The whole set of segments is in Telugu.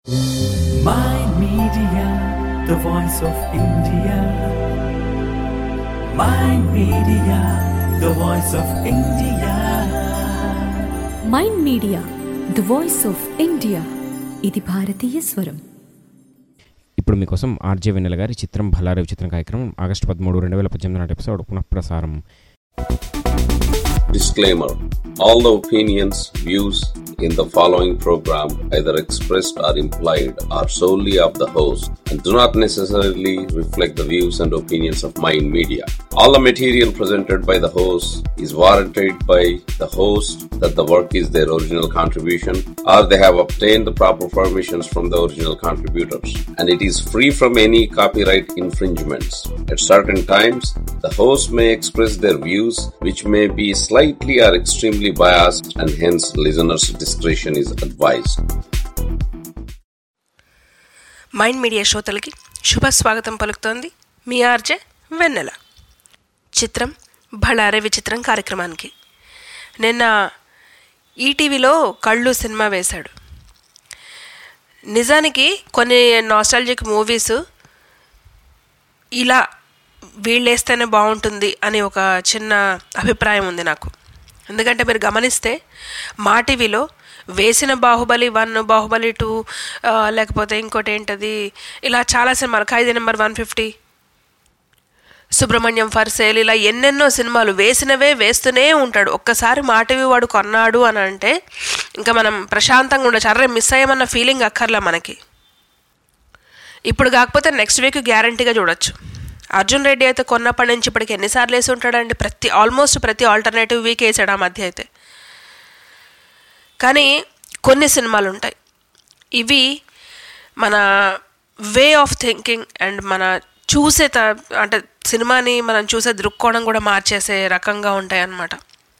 My Media, the voice of India. My Media, the voice of India. Mind media the voice of India ఇది భారతీయ స్వరం ఇప్పుడు మీకోసం ఆర్జే వెన్నెల గారి చిత్రం భలారే విచిత్రం కార్యక్రమం ఆగస్టు పదమూడు రెండు వేల పద్దెనిమిది నాటి ఎపిసోడ్ పునఃప్రసారం Disclaimer All the opinions, views in the following program, either expressed or implied, are solely of the host and do not necessarily reflect the views and opinions of Mind Media. All the material presented by the host is warranted by the host that the work is their original contribution or they have obtained the proper permissions from the original contributors and it is free from any copyright infringements. At certain times, the host may express their views which may be slightly or extremely biased and hence listeners' discretion is advised. Mind media శ్రోతలకి శుభ స్వాగతం పలుకుతోంది మీ ఆర్జే వెన్నెల చిత్రం భళారే విచిత్రం కార్యక్రమానికి నిన్న ఈటీవీలో కళ్ళు సినిమా వేశాడు నిజానికి కొన్ని నాస్టాలజిక్ మూవీస్ ఇలా వీళ్ళేస్తేనే బాగుంటుంది అని ఒక చిన్న అభిప్రాయం ఉంది నాకు ఎందుకంటే మీరు గమనిస్తే మా టీవీలో వేసిన బాహుబలి వన్ బాహుబలి టూ లేకపోతే ఇంకోటి ఏంటది ఇలా చాలా సినిమాలు Khaidi number one fifty Subrahmanyam for sale ఇలా ఎన్నెన్నో సినిమాలు వేసినవే వేస్తూనే ఉంటాడు ఒక్కసారి మా టీవీ వాడు కొన్నాడు అని అంటే ఇంకా మనం ప్రశాంతంగా ఉండొచ్చు అర్రే మిస్ అయ్యామన్న ఫీలింగ్ అక్కర్లా మనకి ఇప్పుడు కాకపోతే నెక్స్ట్ వీక్ గ్యారంటీగా చూడొచ్చు అర్జున్ రెడ్డి అయితే కొన్నప్పటి నుంచి ఇప్పటికి ఎన్నిసార్లు వేసి ఉంటాడండి ప్రతి ఆల్మోస్ట్ ప్రతి ఆల్టర్నేటివ్ వీక్ వేసాడు ఆ మధ్య అయితే కానీ కొన్ని సినిమాలు ఉంటాయి ఇవి మన వే ఆఫ్ థింకింగ్ అండ్ మన చూసే త అంటే సినిమాని మనం చూసే దృక్కోణం కూడా మార్చేసే రకంగా ఉంటాయి అన్నమాట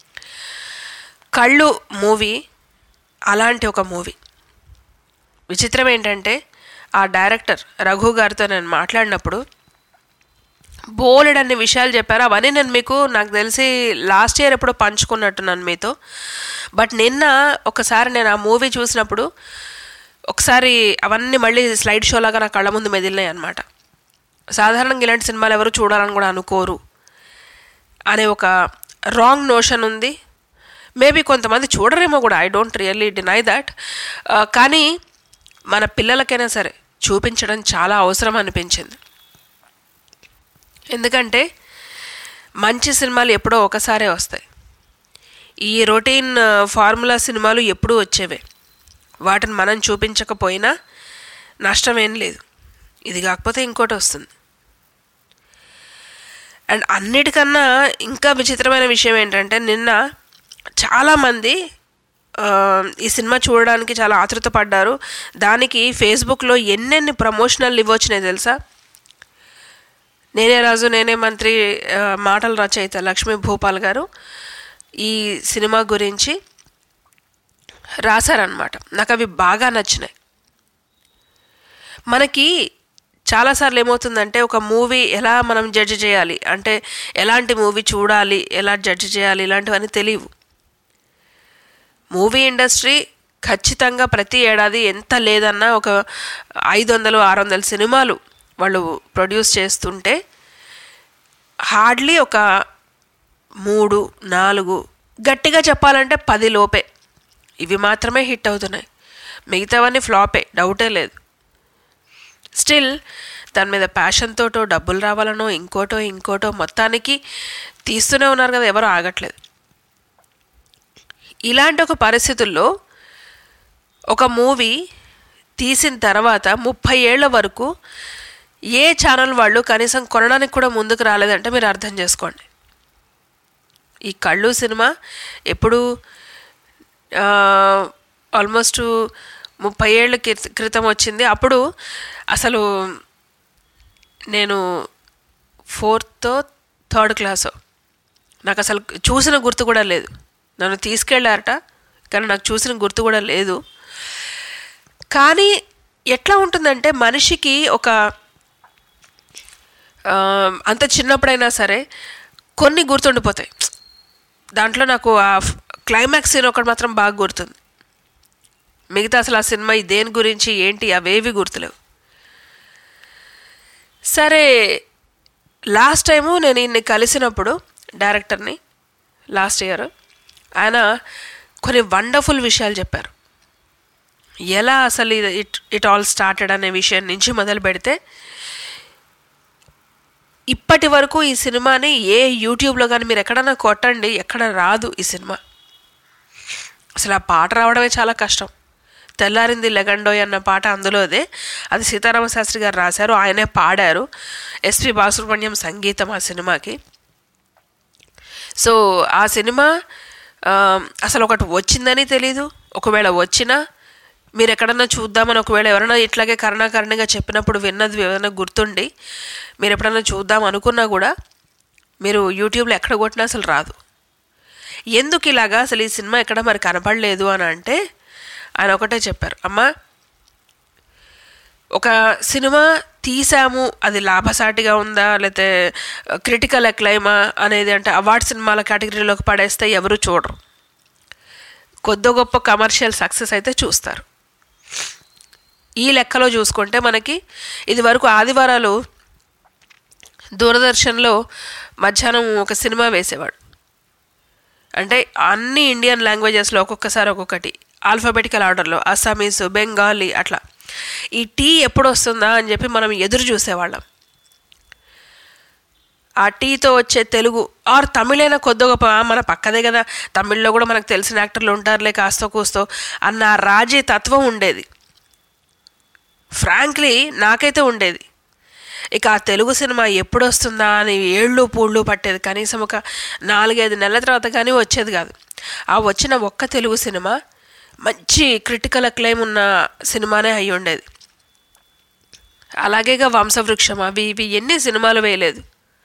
కళ్ళు మూవీ అలాంటి ఒక మూవీ విచిత్రం ఏంటంటే ఆ డైరెక్టర్ రఘు గారితో నేను మాట్లాడినప్పుడు బోలెడ్ అన్ని విషయాలు చెప్పారు అవన్నీ నేను మీకు నాకు తెలిసి లాస్ట్ ఇయర్ ఎప్పుడో పంచుకున్నట్టున్నాను మీతో బట్ నిన్న ఒకసారి నేను ఆ మూవీ చూసినప్పుడు ఒకసారి అవన్నీ మళ్ళీ స్లైడ్ షో లాగా నా కళ్ళ ముందు మెదిలినాయి అనమాట సాధారణంగా ఇలాంటి సినిమాలు ఎవరు చూడాలని కూడా అనుకోరు అనే ఒక రాంగ్ నోషన్ ఉంది మేబీ కొంతమంది చూడరేమో కూడా I don't really deny that కానీ మన పిల్లలకైనా సరే చూపించడం చాలా అవసరం అనిపించింది ఎందుకంటే మంచి సినిమాలు ఎప్పుడో ఒకసారే వస్తాయి ఈ రొటీన్ ఫార్ములా సినిమాలు ఎప్పుడూ వచ్చేవే వాటిని మనం చూపించకపోయినా నష్టం ఏం లేదు ఇది కాకపోతే ఇంకోటి వస్తుంది అండ్ అన్నిటికన్నా ఇంకా విచిత్రమైన విషయం ఏంటంటే నిన్న చాలామంది ఆ, ఈ సినిమా చూడడానికి చాలా ఆతృత పడ్డారు దానికి ఫేస్బుక్లో ఎన్నెన్ని ప్రమోషనల్ ఇవ్వచ్చినాయి తెలుసా నేనే రాజు నేనే మంత్రి ఆ, మాటల రచయిత లక్ష్మీ భూపాల్ గారు ఈ సినిమా గురించి రాశారనమాట నాకు అవి బాగా నచ్చినాయి మనకి చాలాసార్లు ఏమవుతుందంటే ఒక మూవీ ఎలా మనం జడ్జి చేయాలి అంటే ఎలాంటి మూవీ చూడాలి ఎలా జడ్జి చేయాలి ఇలాంటివన్నీ తెలియవు మూవీ ఇండస్ట్రీ ఖచ్చితంగా ప్రతి ఏడాది ఎంత లేదన్నా ఒక ఐదు వందలు ఆరు వందల సినిమాలు వాళ్ళు ప్రొడ్యూస్ చేస్తుంటే హార్డ్లీ ఒక మూడు నాలుగు గట్టిగా చెప్పాలంటే పది లోపే ఇవి మాత్రమే హిట్ అవుతున్నాయి మిగతావన్నీ ఫ్లాపే డౌటే లేదు స్టిల్ దాని మీద ప్యాషన్ తోటో డబ్బులు రావాలనో ఇంకోటో ఇంకోటో మొత్తానికి తీస్తూనే ఉన్నారు కదా ఎవరు ఆగట్లేదు ఇలాంటి ఒక పరిస్థితుల్లో ఒక మూవీ తీసిన తర్వాత ముప్పై ఏళ్ల వరకు ఏ ఛానల్ వాళ్ళు కనీసం కొనడానికి కూడా ముందుకు రాలేదంటే మీరు అర్థం చేసుకోండి ఈ కళ్ళు సినిమా ఎప్పుడు ఆల్మోస్ట్ ముప్పై ఏళ్ళ క్రిత- క్రితం వచ్చింది అప్పుడు అసలు నేను ఫోర్త్ థర్డ్ క్లాసో నాకు అసలు చూసిన గుర్తు కూడా లేదు నన్ను తీసుకెళ్ళారట కానీ నాకు చూసిన గుర్తు కూడా లేదు కానీ ఎట్లా ఉంటుందంటే మనిషికి ఒక ఆ, అంత చిన్నప్పుడైనా సరే కొన్ని గుర్తుండిపోతాయి దాంట్లో నాకు ఆ క్లైమాక్స్ సీన్ ఒకటి మాత్రం బాగా గుర్తుంది మిగతా అసలు ఆ సినిమా దేని గురించి ఏంటి అవేవి గుర్తులేవు సరే లాస్ట్ టైము నేను ఈయన్ని కలిసినప్పుడు డైరెక్టర్ని లాస్ట్ ఇయర్ ఆయన కొన్ని వండర్ఫుల్ విషయాలు చెప్పారు ఎలా అసలు ఇది ఇట్ ఇట్ ఆల్ స్టార్టెడ్ అనే విషయం నుంచి మొదలు పెడితే ఇప్పటి వరకు ఈ సినిమాని ఏ యూట్యూబ్లో కానీ మీరు ఎక్కడన్నా కొట్టండి ఎక్కడ రాదు ఈ సినిమా అసలు ఆ పాట రావడమే చాలా కష్టం తెల్లారింది లెగండోయ్ అన్న పాట అందులోదే అది సీతారామ శాస్త్రి గారు రాశారు ఆయనే పాడారు ఎస్పి బాలసుబ్రహ్మణ్యం సంగీతం ఆ సినిమాకి సో ఆ సినిమా ఆ, అసలు ఒకటి వచ్చిందని తెలీదు ఒకవేళ వచ్చినా మీరు ఎక్కడన్నా చూద్దామని ఒకవేళ ఎవరైనా ఇట్లాగే కరుణాకరణిగా చెప్పినప్పుడు విన్నది ఏమైనా గుర్తుండి మీరు ఎప్పుడన్నా చూద్దాం అనుకున్నా కూడా మీరు యూట్యూబ్లో ఎక్కడ కొట్టినా అసలు రాదు ఎందుకు ఇలాగా అసలు ఈ సినిమా ఎక్కడ మరి కనపడలేదు అని అంటే ఆయన ఒకటే చెప్పారు అమ్మా ఒక సినిమా తీసాము అది లాభసాటిగా ఉందా లేకపోతే క్రిటికల్ ఎక్లైమా అనేది అంటే అవార్డ్ సినిమాల కేటగిరీలోకి పడేస్తే ఎవరు చూడరు కొద్ది గొప్ప కమర్షియల్ సక్సెస్ అయితే చూస్తారు ఈ లెక్కలో చూసుకుంటే మనకి ఇది వరకు ఆదివారాలు దూరదర్శన్లో మధ్యాహ్నం ఒక సినిమా వేసేవాడు అంటే అన్ని ఇండియన్ లాంగ్వేజెస్లో ఒక్కొక్కసారి ఒక్కొక్కటి ఆల్ఫాబెటికల్ ఆర్డర్లో అస్సామీస్ బెంగాలీ అట్లా ఈ టీ ఎప్పుడు వస్తుందా అని చెప్పి మనం ఎదురు చూసేవాళ్ళం ఆ టీతో వచ్చే తెలుగు ఆర్ తమిళైనా కొద్ది గొప్ప ఆ, మన పక్కదే కదా తమిళ్లో కూడా మనకు తెలిసిన యాక్టర్లు ఉంటారులే కాస్తో కూస్తో అన్న ఆ రాజీ తత్వం ఉండేది ఫ్రాంక్లీ నాకైతే ఉండేది ఇక ఆ తెలుగు సినిమా ఎప్పుడు వస్తుందా అని ఏళ్ళు పూళ్ళు పట్టేది కనీసం ఒక నాలుగైదు నెలల తర్వాత కానీ వచ్చేది కాదు ఆ వచ్చిన ఒక్క తెలుగు సినిమా మంచి క్రిటికల్ అక్లైమ్ ఉన్న సినిమానే అయి ఉండేది అలాగేగా వంశవృక్షం అవి ఇవి ఎన్ని సినిమాలు వేయలేదు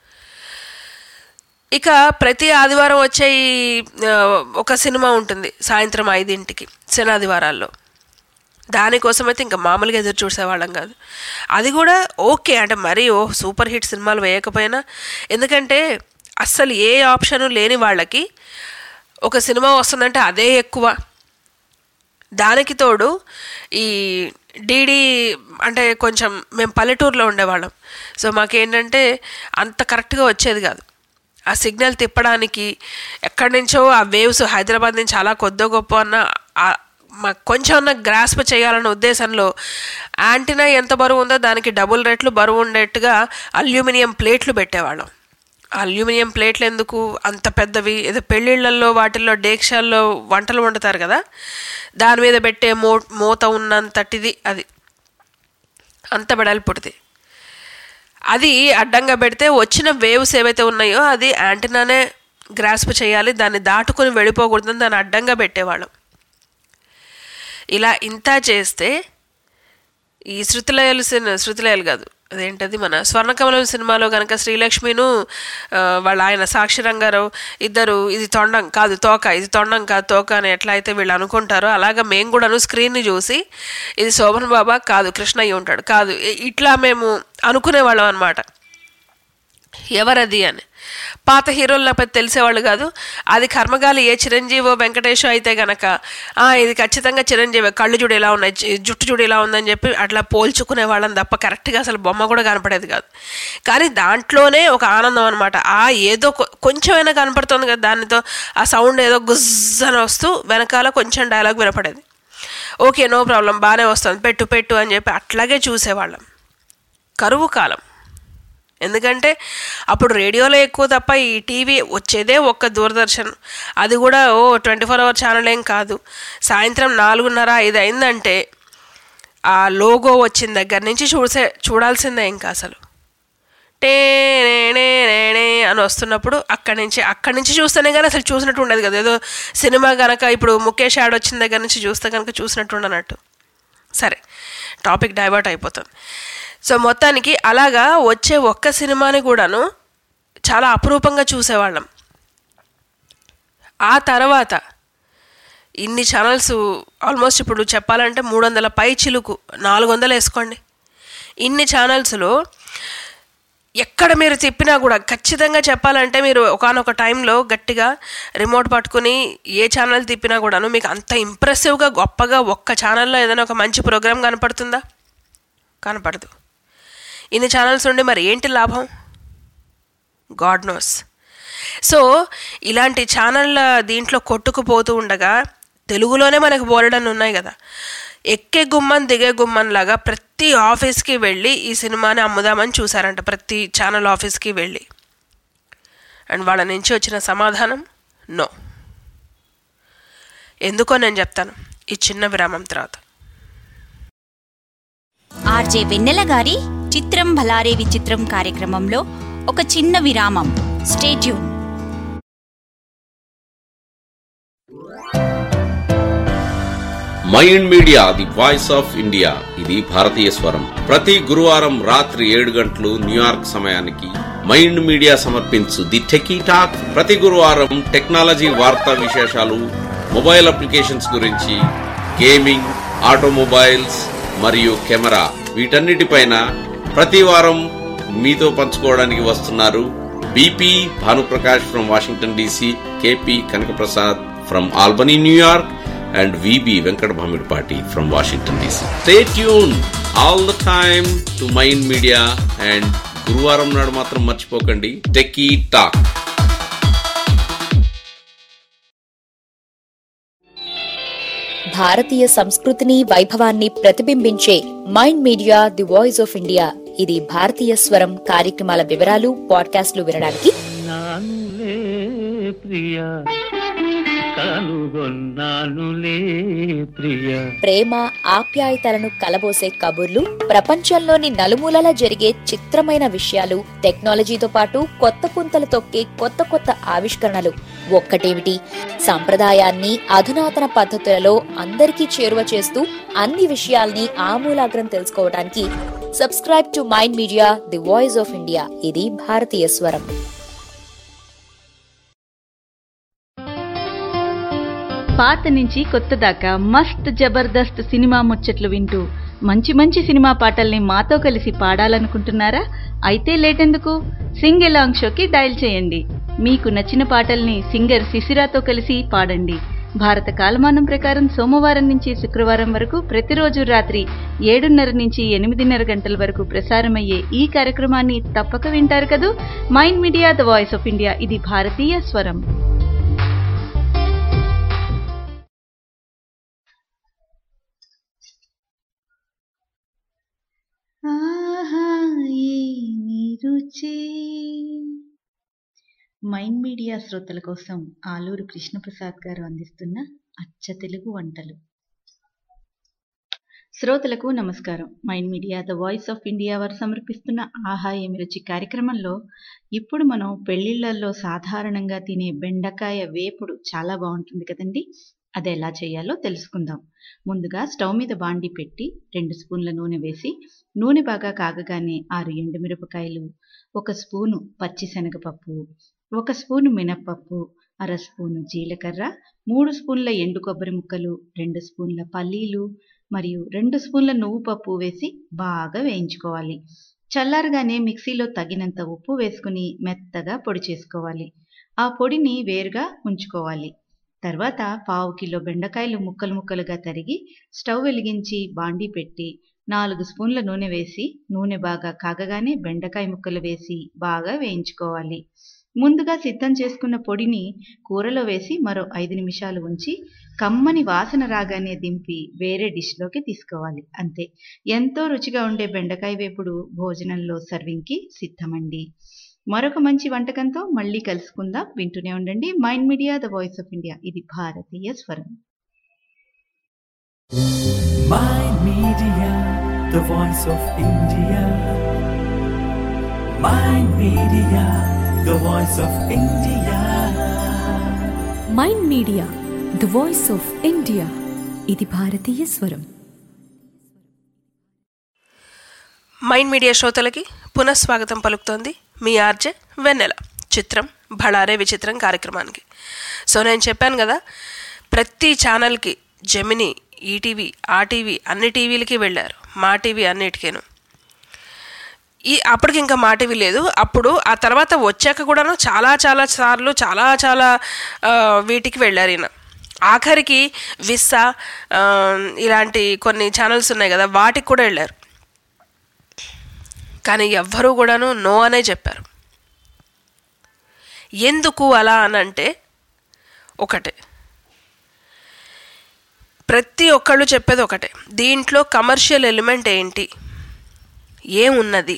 ఇక ప్రతి ఆదివారం వచ్చే ఈ ఆ, ఒక సినిమా ఉంటుంది సాయంత్రం ఐదింటికి శనాదివారాల్లో దానికోసం అయితే ఇంకా మామూలుగా ఎదురు చూసేవాళ్ళం కాదు అది కూడా ఓకే అంటే మరీ ఓ సూపర్ హిట్ సినిమాలు వేయకపోయినా ఎందుకంటే అస్సలు ఏ ఆప్షను లేని వాళ్ళకి ఒక సినిమా వస్తుందంటే అదే ఎక్కువ దానికి తోడు ఈ డీడీ అంటే కొంచెం మేము పల్లెటూరులో ఉండేవాళ్ళం సో మాకేంటంటే అంత కరెక్ట్గా వచ్చేది కాదు ఆ సిగ్నల్ తిప్పడానికి ఎక్కడి నుంచో ఆ వేవ్స్ హైదరాబాద్ నుంచి అలా కొద్దో గొప్ప అన్న ఆ- మాకు కొంచెం అన్న గ్రాస్ప్ చేయాలన్న ఉద్దేశంలో యాంటీనా ఎంత బరువు ఉందో దానికి డబుల్ రేట్లు బరువు ఉండేట్టుగా అల్యూమినియం ప్లేట్లు పెట్టేవాళ్ళం ఆ అల్యూమినియం ప్లేట్లు ఎందుకు అంత పెద్దవి ఏదో పెళ్ళిళ్ళల్లో వాటిల్లో డేక్షాల్లో వంటలు వండుతారు కదా దాని మీద పెట్టే మో మూత ఉన్నంతటిది అది అంత వెడల్పుడిది అది అడ్డంగా పెడితే వచ్చిన వేవ్స్ ఏవైతే ఉన్నాయో అది యాంటీనానే గ్రాస్ప్ చేయాలి దాన్ని దాటుకొని వెళ్ళిపోకూడదని దాన్ని అడ్డంగా పెట్టేవాళ్ళం ఇలా ఇంత చేస్తే ఈ శృతిలయలు సినిమా శృతిలయలు కాదు అదేంటది మన స్వర్ణకమలం సినిమాలో కనుక శ్రీలక్ష్మిను ఆ, వాళ్ళ ఆయన సాక్షి రంగారావు ఇద్దరు ఇది తొండం కాదు తోక ఇది తొండం కాదు తోక అని ఎట్లా అయితే వీళ్ళు అనుకుంటారో అలాగా మేము కూడాను స్క్రీన్ని చూసి ఇది శోభన్ బాబా కాదు కృష్ణయ్య ఉంటాడు కాదు ఇ- ఇట్లా మేము అనుకునేవాళ్ళం అనమాట ఎవరది అని పాత హీరోలు నాకు తెలిసేవాళ్ళు కాదు అది కర్మగాలి ఏ చిరంజీవో వెంకటేషో అయితే గనక "ఆ, ఇది ఖచ్చితంగా చిరంజీవి కళ్ళు చూడు ఎలా ఉన్నాయి జు- జుట్టు చూడు ఎలా ఉందని చెప్పి అట్లా పోల్చుకునే వాళ్ళని తప్ప కరెక్ట్గా అసలు బొమ్మ కూడా కనపడేది కాదు కానీ దాంట్లోనే ఒక ఆనందం అనమాట ఆ ఏదో కొ- కొంచెమైనా కనపడుతుంది కదా దానితో ఆ సౌండ్ ఏదో గుజ్జని వస్తూ వెనకాల కొంచెం డైలాగ్ వినపడేది ఓకే నో ప్రాబ్లం బాగానే వస్తుంది పెట్టు పెట్టు అని చెప్పి అట్లాగే చూసేవాళ్ళం కరువు కాలం ఎందుకంటే అప్పుడు రేడియోలో ఎక్కువ తప్ప ఈ టీవీ వచ్చేదే ఒక్క దూరదర్శన్ అది కూడా ఓ ట్వంటీ ఫోర్ అవర్ ఛానల్ ఏం కాదు సాయంత్రం నాలుగున్నర ఐదు అయిందంటే ఆ లోగో వచ్చిన దగ్గర నుంచి చూసే చూడాల్సిందే ఇంకా అసలు టే నే నే నే నే అని వస్తున్నప్పుడు అక్కడి నుంచి అక్కడి నుంచి చూస్తేనే కానీ అసలు చూసినట్టు ఉండదు కదా ఏదో సినిమా కనుక ఇప్పుడు ముఖేష్ యాడ్ వచ్చిన దగ్గర నుంచి చూస్తే కనుక చూసినట్టు ఉండనట్టు సరే టాపిక్ డైవర్ట్ అయిపోతుంది సో మొత్తానికి అలాగా వచ్చే ఒక్క సినిమాని కూడాను చాలా అపురూపంగా చూసేవాళ్ళం ఆ తర్వాత ఇన్ని ఛానల్స్ ఆల్మోస్ట్ ఇప్పుడు చెప్పాలంటే మూడు వందల పై చిలుకు నాలుగు వందలు వేసుకోండి ఇన్ని ఛానల్స్లో ఎక్కడ మీరు తిప్పినా కూడా ఖచ్చితంగా చెప్పాలంటే మీరు ఒకనొక టైంలో గట్టిగా రిమోట్ పట్టుకుని ఏ ఛానల్ తిప్పినా కూడాను మీకు అంత ఇంప్రెసివ్గా గొప్పగా ఒక్క ఛానల్లో ఏదైనా ఒక మంచి ప్రోగ్రామ్ కనపడుతుందా కనపడదు ఇన్ని ఛానల్స్ ఉండి మరి ఏంటి లాభం గాడ్ నోస్ సో ఇలాంటి ఛానళ్ళ దీంట్లో కొట్టుకుపోతూ ఉండగా తెలుగులోనే మనకు బోలెడని ఉన్నాయి కదా ఎక్కే గుమ్మం దిగే గుమ్మం లాగా ప్రతి ఆఫీస్కి వెళ్ళి ఈ సినిమాని అమ్ముదామని చూసారంట ప్రతి ఛానల్ ఆఫీస్కి వెళ్ళి అండ్ వాళ్ళ నుంచి వచ్చిన సమాధానం నో ఎందుకో నేను చెప్తాను ఈ చిన్న విరామం తర్వాత ఆర్జే వెన్నెల గారి చిత్రం భలారే విచిత్రం కార్యక్రమంలో ఒక చిన్న విరామం stay tuned mind media the voice of India ఇది భారతీయ స్వరం ప్రతి గురువారం రాత్రి ఏడు గంటలు న్యూయార్క్ సమయానికి మైండ్ మీడియా సమర్పించు ది టెకీ టాక్ ప్రతి గురువారం టెక్నాలజీ వార్తా విశేషాలు మొబైల్ అప్లికేషన్స్ గురించి గేమింగ్ ఆటోమొబైల్స్ మరియు కెమెరా వీటన్నిటిపైన ప్రతి వారం మీతో పంచుకోవడానికి వస్తున్నారు BP Bhanuprakash from Washington DC KP Kanakaprasad from Albany New York and VB Venkat Bhamidpati from Washington DC. Stay tuned all the time to Mind Media and గురువారం నాడు మాత్రం మర్చిపోకండి టెకీ టాక్ భారతీయ సంస్కృతిని వైభవాన్ని ప్రతిబింబించే mind media the voice of India ఇది భారతీయ స్వరం కార్యక్రమాల వివరాలు పాడ్కాస్ట్లు వినడానికి నానులే ప్రియ కనుగొన్నానులే ప్రియ ప్రేమ ఆప్యాయతలను కలబోసే కబుర్లు ప్రపంచంలోని నలుమూలలా జరిగే చిత్రమైన విషయాలు టెక్నాలజీతో పాటు కొత్త పుంతలు తొక్కే కొత్త కొత్త ఆవిష్కరణలు ఒక్కటేమిటి సంప్రదాయాన్ని అధునాతన పద్ధతులలో అందరికీ చేరువ చేస్తూ అన్ని విషయాల్ని ఆమూలాగ్రం తెలుసుకోవడానికి subscribe to mind media the voice of India ఇది భారతీయ స్వరం పాత నుంచి కొత్త దాకా మస్త్ జబర్దస్త్ సినిమా ముచ్చట్లు వింటూ మంచి మంచి సినిమా పాటల్ని మాతో కలిసి పాడాలనుకుంటున్నారా అయితే లేటెందుకు సింగ్ ఎలాంగ్ షోకి డయల్ చేయండి మీకు నచ్చిన పాటల్ని సింగర్ శిశిరాతో కలిసి పాడండి భారత కాలమానం ప్రకారం సోమవారం నుంచి శుక్రవారం వరకు ప్రతిరోజు రాత్రి ఏడున్నర నుంచి ఎనిమిదిన్నర గంటల వరకు ప్రసారమయ్యే ఈ కార్యక్రమాన్ని తప్పక వింటారు కదూ mind media the voice of India ఇది భారతీయ స్వరం ఆహా ఏమి రుచి మైండ్ మీడియా శ్రోతల కోసం ఆలూరు కృష్ణప్రసాద్ గారు అందిస్తున్న అచ్చ తెలుగు వంటలు శ్రోతలకు నమస్కారం mind media the voice of India వారు సమర్పిస్తున్న ఆహా ఏమి రుచి కార్యక్రమంలో ఇప్పుడు మనం పెళ్లిళ్లలో సాధారణంగా తినే బెండకాయ వేపుడు చాలా బాగుంటుంది కదండి అది ఎలా చేయాలో తెలుసుకుందాం ముందుగా స్టవ్ మీద బాండి పెట్టి రెండు స్పూన్ల నూనె వేసి నూనె బాగా కాగగానే ఆరు ఎండుమిరపకాయలు ఒక స్పూను పచ్చిశనగపప్పు ఒక స్పూను మినప్పప్పు అర స్పూను జీలకర్ర మూడు స్పూన్ల ఎండు కొబ్బరి ముక్కలు రెండు స్పూన్ల పల్లీలు మరియు రెండు స్పూన్ల నువ్వు పప్పు వేసి బాగా వేయించుకోవాలి చల్లారగానే మిక్సీలో తగినంత ఉప్పు వేసుకుని మెత్తగా పొడి చేసుకోవాలి ఆ పొడిని వేరుగా ఉంచుకోవాలి తర్వాత పావు కిలో బెండకాయలు ముక్కలు ముక్కలుగా తరిగి స్టవ్ వెలిగించి బాండీ పెట్టి నాలుగు స్పూన్ల నూనె వేసి నూనె బాగా కాగగానే బెండకాయ ముక్కలు వేసి బాగా వేయించుకోవాలి ముందుగా సిద్ధం చేసుకున్న పొడిని కూరలో వేసి మరో ఐదు నిమిషాలు ఉంచి కమ్మని వాసన రాగానే దింపి వేరే డిష్లోకి తీసుకోవాలి అంతే ఎంతో రుచిగా ఉండే బెండకాయ వేపుడు భోజనంలో సర్వింగ్కి సిద్ధమండి మరొక మంచి వంటకంతో మళ్ళీ కలుసుకుందాం వింటూనే ఉండండి mind media the voice of India ఇది భారతీయ స్వరం Mind Media, the voice of India. Mind Media, the voice of India. Mind media the voice of India ఇది భారతీయ స్వరం మైండ్ మీడియా శ్రోతలకి పునఃస్వాగతం పలుకుతోంది మీ ఆర్జే వెన్నెల చిత్రం భళారే విచిత్రం కార్యక్రమానికి సో నేను చెప్పాను కదా ప్రతి ఛానల్కి జెమిని ఈటీవీ ఆ టీవీ అన్ని టీవీలకి వెళ్ళారు మా టీవీ అన్నిటికేను ఈ అప్పటికి ఇంకా మాట ఇవి లేదు అప్పుడు ఆ తర్వాత వచ్చాక కూడాను చాలా చాలా సార్లు చాలా చాలా ఆ, వీటికి వెళ్ళారు ఈయన ఆఖరికి విస్సా ఆ, ఇలాంటి కొన్ని ఛానల్స్ ఉన్నాయి కదా వాటికి కూడా వెళ్ళారు కానీ ఎవ్వరూ కూడాను నో అనే చెప్పారు ఎందుకు అలా అనంటే ఒకటే ప్రతి ఒక్కళ్ళు చెప్పేది ఒకటే దీంట్లో కమర్షియల్ ఎలిమెంట్ ఏంటి ఏమున్నది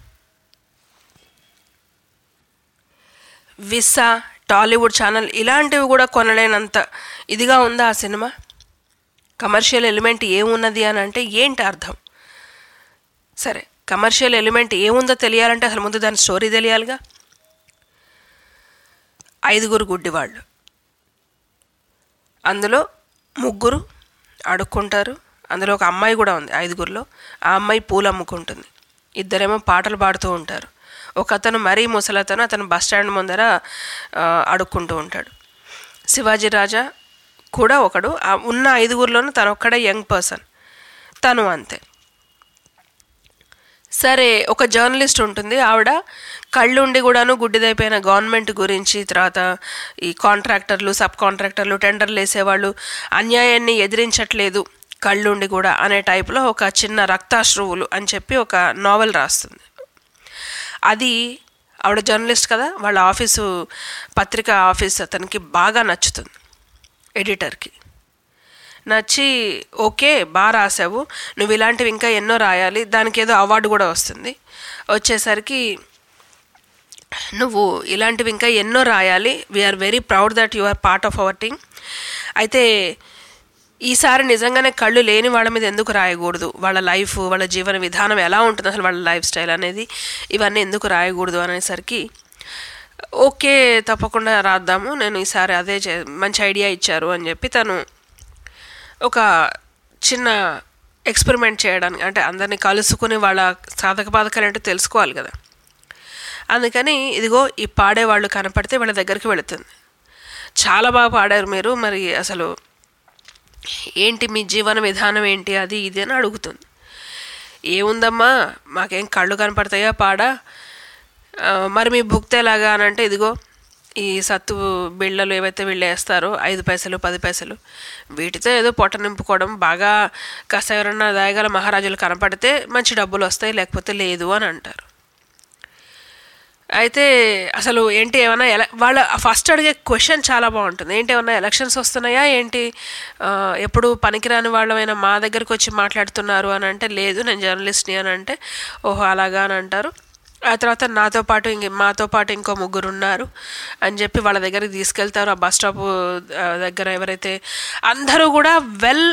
విస్సా టాలీవుడ్ ఛానల్ ఇలాంటివి కూడా కొనలేనంత ఇదిగా ఉందా ఆ సినిమా కమర్షియల్ ఎలిమెంట్ ఏమున్నది అని అంటే ఏంటి అర్థం సరే కమర్షియల్ ఎలిమెంట్ ఏముందో తెలియాలంటే అసలు ముందు దాని స్టోరీ తెలియాలిగా ఐదుగురు గుడ్డివాళ్ళు అందులో ముగ్గురు అడుక్కుంటారు అందులో ఒక అమ్మాయి కూడా ఉంది ఐదుగురిలో ఆ అమ్మాయి పూలు అమ్ముకుంటుంది ఇద్దరేమో పాటలు పాడుతూ ఉంటారు ఒక అతను మరీ ముసలతను అతను బస్ స్టాండ్ ముందర ఆ, అడుక్కుంటూ ఉంటాడు శివాజీ రాజా కూడా ఒకడు ఆ ఉన్న ఐదుగురిలోనూ తను ఒక్కడే యంగ్ పర్సన్ తను అంతే సరే ఒక జర్నలిస్ట్ ఉంటుంది ఆవిడ కళ్ళుండి కూడాను గుడ్డిదైపోయిన గవర్నమెంట్ గురించి తర్వాత ఈ కాంట్రాక్టర్లు సబ్ కాంట్రాక్టర్లు టెండర్లు వేసేవాళ్ళు అన్యాయాన్ని ఎదిరించట్లేదు కళ్ళుండి కూడా అనే టైప్లో ఒక చిన్న రక్తాశ్రువులు అని చెప్పి ఒక నావెల్ రాస్తుంది అది ఆవిడ జర్నలిస్ట్ కదా వాళ్ళ ఆఫీసు పత్రిక ఆఫీస్ అతనికి బాగా నచ్చుతుంది ఎడిటర్కి నచ్చి ఓకే బాగా రాసావు నువ్వు ఇలాంటివి ఇంకా ఎన్నో రాయాలి దానికి ఏదో అవార్డు కూడా వస్తుంది వచ్చేసరికి నువ్వు ఇలాంటివి ఇంకా ఎన్నో రాయాలి we're very proud that you are part of our team అయితే ఈసారి నిజంగానే కళ్ళు లేని వాళ్ళ మీద ఎందుకు రాయకూడదు వాళ్ళ లైఫ్ వాళ్ళ జీవన విధానం ఎలా ఉంటుంది అసలు వాళ్ళ లైఫ్ స్టైల్ అనేది ఇవన్నీ ఎందుకు రాయకూడదు అనేసరికి ఓకే తప్పకుండా రాద్దాము నేను ఈసారి అదే చే మంచి ఐడియా ఇచ్చారు అని చెప్పి తను ఒక చిన్న ఎక్స్పెరిమెంట్ చేయడానికి అంటే అందరినీ కలుసుకుని వాళ్ళ సాధక బాధకాలు ఏంటో తెలుసుకోవాలి కదా అందుకని ఇదిగో ఈ పాడేవాళ్ళు కనపడితే వాళ్ళ దగ్గరికి వెళుతుంది చాలా బాగా పాడారు మీరు మరి అసలు ఏంటి మీ జీవన విధానం ఏంటి అది ఇది అని అడుగుతుంది ఏముందమ్మా మాకేం కళ్ళు కనపడతాయా పాడా ఆ, మరి మీ భుక్తి ఎలాగా అని అంటే ఇదిగో ఈ సత్తు బిళ్ళలు ఏవైతే వీళ్ళు వేస్తారో ఐదు పైసలు పది పైసలు వీటితో ఏదో పొట్ట నింపుకోవడం బాగా కాస్త ఎవరన్నా దాయగల మహారాజులు కనపడితే మంచి డబ్బులు వస్తాయి లేకపోతే లేదు అని అంటారు అయితే అసలు ఏంటి ఏమైనా ఎల వాళ్ళ ఫస్ట్ అడిగే క్వశ్చన్ చాలా బాగుంటుంది ఏంటి ఏమన్నా ఎలక్షన్స్ వస్తున్నాయా ఏంటి ఆ, ఎప్పుడు పనికిరాని వాళ్ళమైనా మా దగ్గరికి వచ్చి మాట్లాడుతున్నారు అని అంటే లేదు నేను జర్నలిస్ట్ని అని అంటే ఓహో అలాగా అని అంటారు ఆ తర్వాత నాతో పాటు ఇంక మాతో పాటు ఇంకో ముగ్గురు ఉన్నారు అని చెప్పి వాళ్ళ దగ్గరికి తీసుకెళ్తారు ఆ బస్ స్టాప్ ఆ, దగ్గర ఎవరైతే అందరూ కూడా వెల్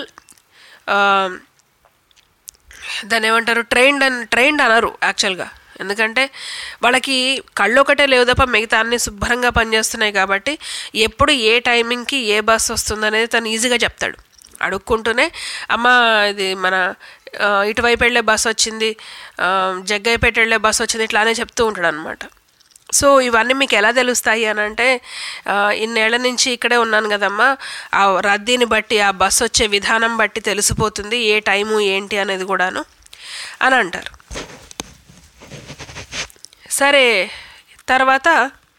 దాన్ని ఏమంటారు ట్రైన్డ్ అని ట్రైన్డ్ అనరు యాక్చువల్గా ఎందుకంటే వాళ్ళకి కళ్ళు ఒకటే లేవు తప్ప మిగతా అన్ని శుభ్రంగా పనిచేస్తున్నాయి కాబట్టి ఎప్పుడు ఏ టైమింగ్కి ఏ బస్ వస్తుందనేది తను ఈజీగా చెప్తాడు అడుక్కుంటూనే అమ్మ ఇది మన ఆ, ఇటువైపు వెళ్ళే బస్ వచ్చింది ఆ, జగ్గయ్యపేట వెళ్ళే బస్ వచ్చింది ఇట్లానే చెప్తూ ఉంటాడు అనమాట సో ఇవన్నీ మీకు ఎలా తెలుస్తాయి అని అంటే ఆ, ఇన్నేళ్ల నుంచి ఇక్కడే ఉన్నాను కదమ్మా ఆ రద్దీని బట్టి ఆ బస్సు వచ్చే విధానం బట్టి తెలిసిపోతుంది ఏ టైము ఏంటి అనేది కూడాను అని అంటారు సరే తర్వాత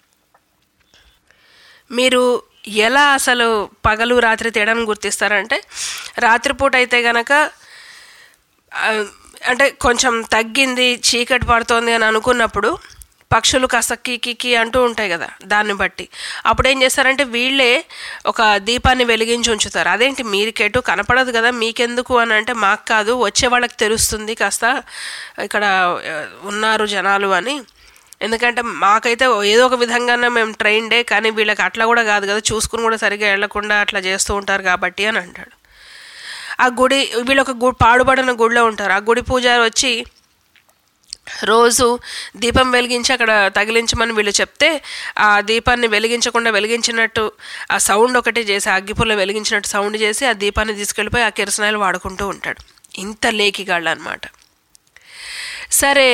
మీరు ఎలా అసలు పగలు రాత్రి తేడాను గుర్తిస్తారంటే రాత్రిపూట అయితే గనక ఆ, అంటే కొంచెం తగ్గింది చీకటి పడుతోంది అని అనుకున్నప్పుడు పక్షులు కాస్త కికి అంటూ ఉంటాయి కదా దాన్ని బట్టి అప్పుడు ఏం చేస్తారంటే వీళ్ళే ఒక దీపాన్ని వెలిగించి ఉంచుతారు అదేంటి మీరికెటు కనపడదు కదా మీకెందుకు అని అంటే మాకు కాదు వచ్చే వాళ్ళకి తెలుస్తుంది కాస్త ఇక్కడ ఆ, ఉన్నారు జనాలు అని ఎందుకంటే మాకైతే ఏదో ఒక విధంగానే మేము ట్రైన్డే కానీ వీళ్ళకి అట్లా కూడా కాదు కదా చూసుకుని కూడా సరిగ్గా వెళ్లకుండా అట్లా చేస్తూ ఉంటారు కాబట్టి అని అంటాడు ఆ గుడి వీళ్ళు ఒక గు పాడుబడిన గుడిలో ఉంటారు ఆ గుడి పూజారి వచ్చి రోజు దీపం వెలిగించి అక్కడ తగిలించమని వీళ్ళు చెప్తే ఆ దీపాన్ని వెలిగించకుండా వెలిగించినట్టు ఆ సౌండ్ ఒకటి చేసి ఆ అగ్గిపుల్ల వెలిగించినట్టు సౌండ్ చేసి ఆ దీపాన్ని తీసుకెళ్ళిపోయి ఆ కిరసనాయలు వాడుకుంటూ ఉంటాడు ఇంత లేకిగాళ్ళు అనమాట సరే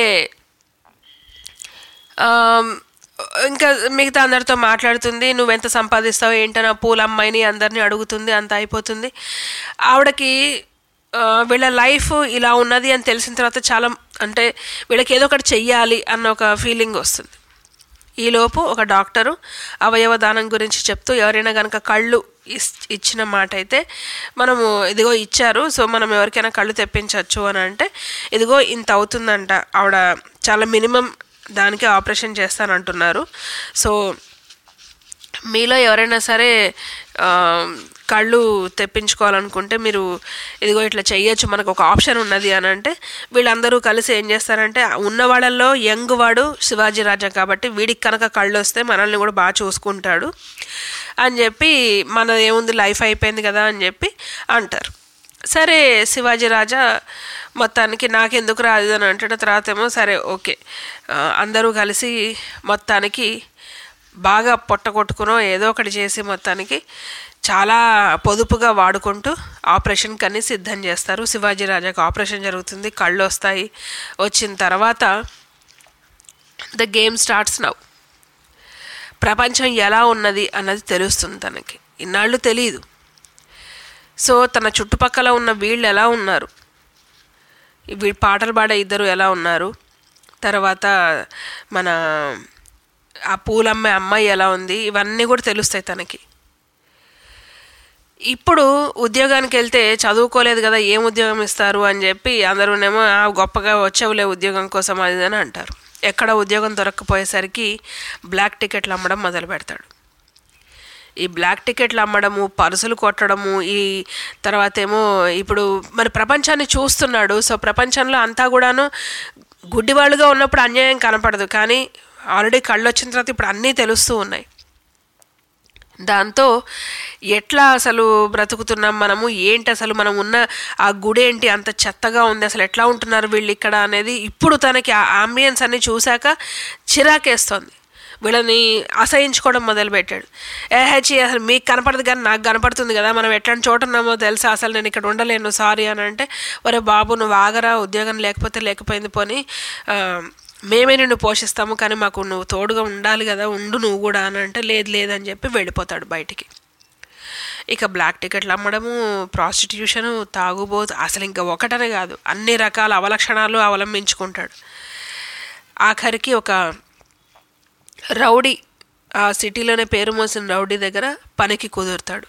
ఆమ్, ఇంకా మిగతా అందరితో మాట్లాడుతుంది నువ్వెంత సంపాదిస్తావు ఏంటని ఆ పూల అమ్మాయిని అందరినీ అడుగుతుంది అంత అయిపోతుంది ఆవిడకి ఆ, వీళ్ళ లైఫ్ ఇలా ఉన్నది అని తెలిసిన తర్వాత చాలా అంటే వీళ్ళకి ఏదో ఒకటి చెయ్యాలి అన్న ఒక ఫీలింగ్ వస్తుంది ఈలోపు ఒక డాక్టరు అవయవ దానం గురించి చెప్తూ ఎవరైనా కనుక కళ్ళు ఇస్ ఇచ్చిన మాట అయితే మనము ఇదిగో ఇచ్చారు సో మనం ఎవరికైనా కళ్ళు తెప్పించవచ్చు అని అంటే ఇదిగో ఇంత అవుతుందంట ఆవిడ చాలా మినిమం దానికి ఆపరేషన్ చేస్తానంటున్నారు సో మీలో ఎవరైనా సరే ఆ, కళ్ళు తెప్పించుకోవాలనుకుంటే మీరు ఇదిగో ఇట్లా చెయ్యొచ్చు మనకు ఒక ఆప్షన్ ఉన్నది అని అంటే వీళ్ళందరూ కలిసి ఏం చేస్తారంటే ఉన్న వాళ్ళల్లో యంగ్ వాడు శివాజీ రాజా కాబట్టి వీడికి కనుక కళ్ళు వస్తే మనల్ని కూడా బాగా చూసుకుంటాడు అని చెప్పి మన ఏముంది లైఫ్ అయిపోయింది కదా అని చెప్పి అంటారు సరే శివాజీ రాజా మొత్తానికి నాకెందుకు రాదు అని అంటాడు తర్వాత ఏమో సరే ఓకే ఆ, అందరూ కలిసి మొత్తానికి బాగా పొట్ట కొట్టుకునో ఏదో ఒకటి చేసి మొత్తానికి చాలా పొదుపుగా వాడుకుంటూ ఆపరేషన్కి అన్ని సిద్ధం చేస్తారు శివాజీ రాజాకి ఆపరేషన్ జరుగుతుంది కళ్ళు వస్తాయి వచ్చిన తర్వాత ద గేమ్ స్టార్ట్స్ నవ్ ప్రపంచం ఎలా ఉన్నది అన్నది తెలుస్తుంది తనకి ఇన్నాళ్ళు తెలియదు సో తన చుట్టుపక్కల ఉన్న వీళ్ళు ఎలా ఉన్నారు వీ పాటలు పాడే ఇద్దరు ఎలా ఉన్నారు తర్వాత మన ఆ పూలమ్మే అమ్మాయి ఎలా ఉంది ఇవన్నీ కూడా తెలుస్తాయి తనకి ఇప్పుడు ఉద్యోగానికి వెళ్తే చదువుకోలేదు కదా ఏం ఉద్యోగం ఇస్తారు అని చెప్పి అందరూనేమో "ఆ, గొప్పగా వచ్చావులే ఉద్యోగం కోసం అది ఇది" అని అంటారు ఎక్కడ ఉద్యోగం దొరక్కపోయేసరికి బ్లాక్ టికెట్లు అమ్మడం మొదలు పెడతాడు ఈ బ్లాక్ టికెట్లు అమ్మడము పరుసులు కొట్టడము ఈ తర్వాత ఏమో ఇప్పుడు మరి ప్రపంచాన్ని చూస్తున్నాడు సో ప్రపంచంలో అంతా కూడాను గుడ్డివాళ్ళుగా ఉన్నప్పుడు అన్యాయం కనపడదు కానీ ఆల్రెడీ కళ్ళు వచ్చిన తర్వాత ఇప్పుడు అన్నీ తెలుస్తూ ఉన్నాయి దాంతో ఎట్లా అసలు బ్రతుకుతున్నాం మనము ఏంటి అసలు మనం ఉన్న ఆ గుడి ఏంటి అంత చెత్తగా ఉంది అసలు ఎట్లా ఉంటున్నారు వీళ్ళు ఇక్కడ అనేది ఇప్పుడు తనకి ఆ ఆంబియన్స్ అన్ని చూశాక చిరాకేస్తోంది వీళ్ళని అసహించుకోవడం మొదలుపెట్టాడు ఏ హెచ్ అసలు మీకు కనపడదు కానీ నాకు కనపడుతుంది కదా మనం ఎట్లాంటి చోట ఉన్నామో తెలుసా అసలు నేను ఇక్కడ ఉండలేను సారీ అని అంటే ఒరే బాబు నువ్వు ఆగరా ఉద్యోగం లేకపోతే లేకపోయింది పోని ఆ, మేమే నిన్ను పోషిస్తాము కానీ మాకు నువ్వు తోడుగా ఉండాలి కదా ఉండు నువ్వు కూడా అని అంటే లేదు లేదని చెప్పి వెళ్ళిపోతాడు బయటికి ఇక బ్లాక్ టికెట్లు అమ్మడము ప్రాస్టిట్యూషను తాగుబోతు అసలు ఇంకా ఒకటనే కాదు అన్ని రకాల అవలక్షణాలు అవలంబించుకుంటాడు ఆఖరికి ఒక రౌడీ ఆ సిటీలోనే పేరు మోసిన రౌడీ దగ్గర పనికి కుదురుతాడు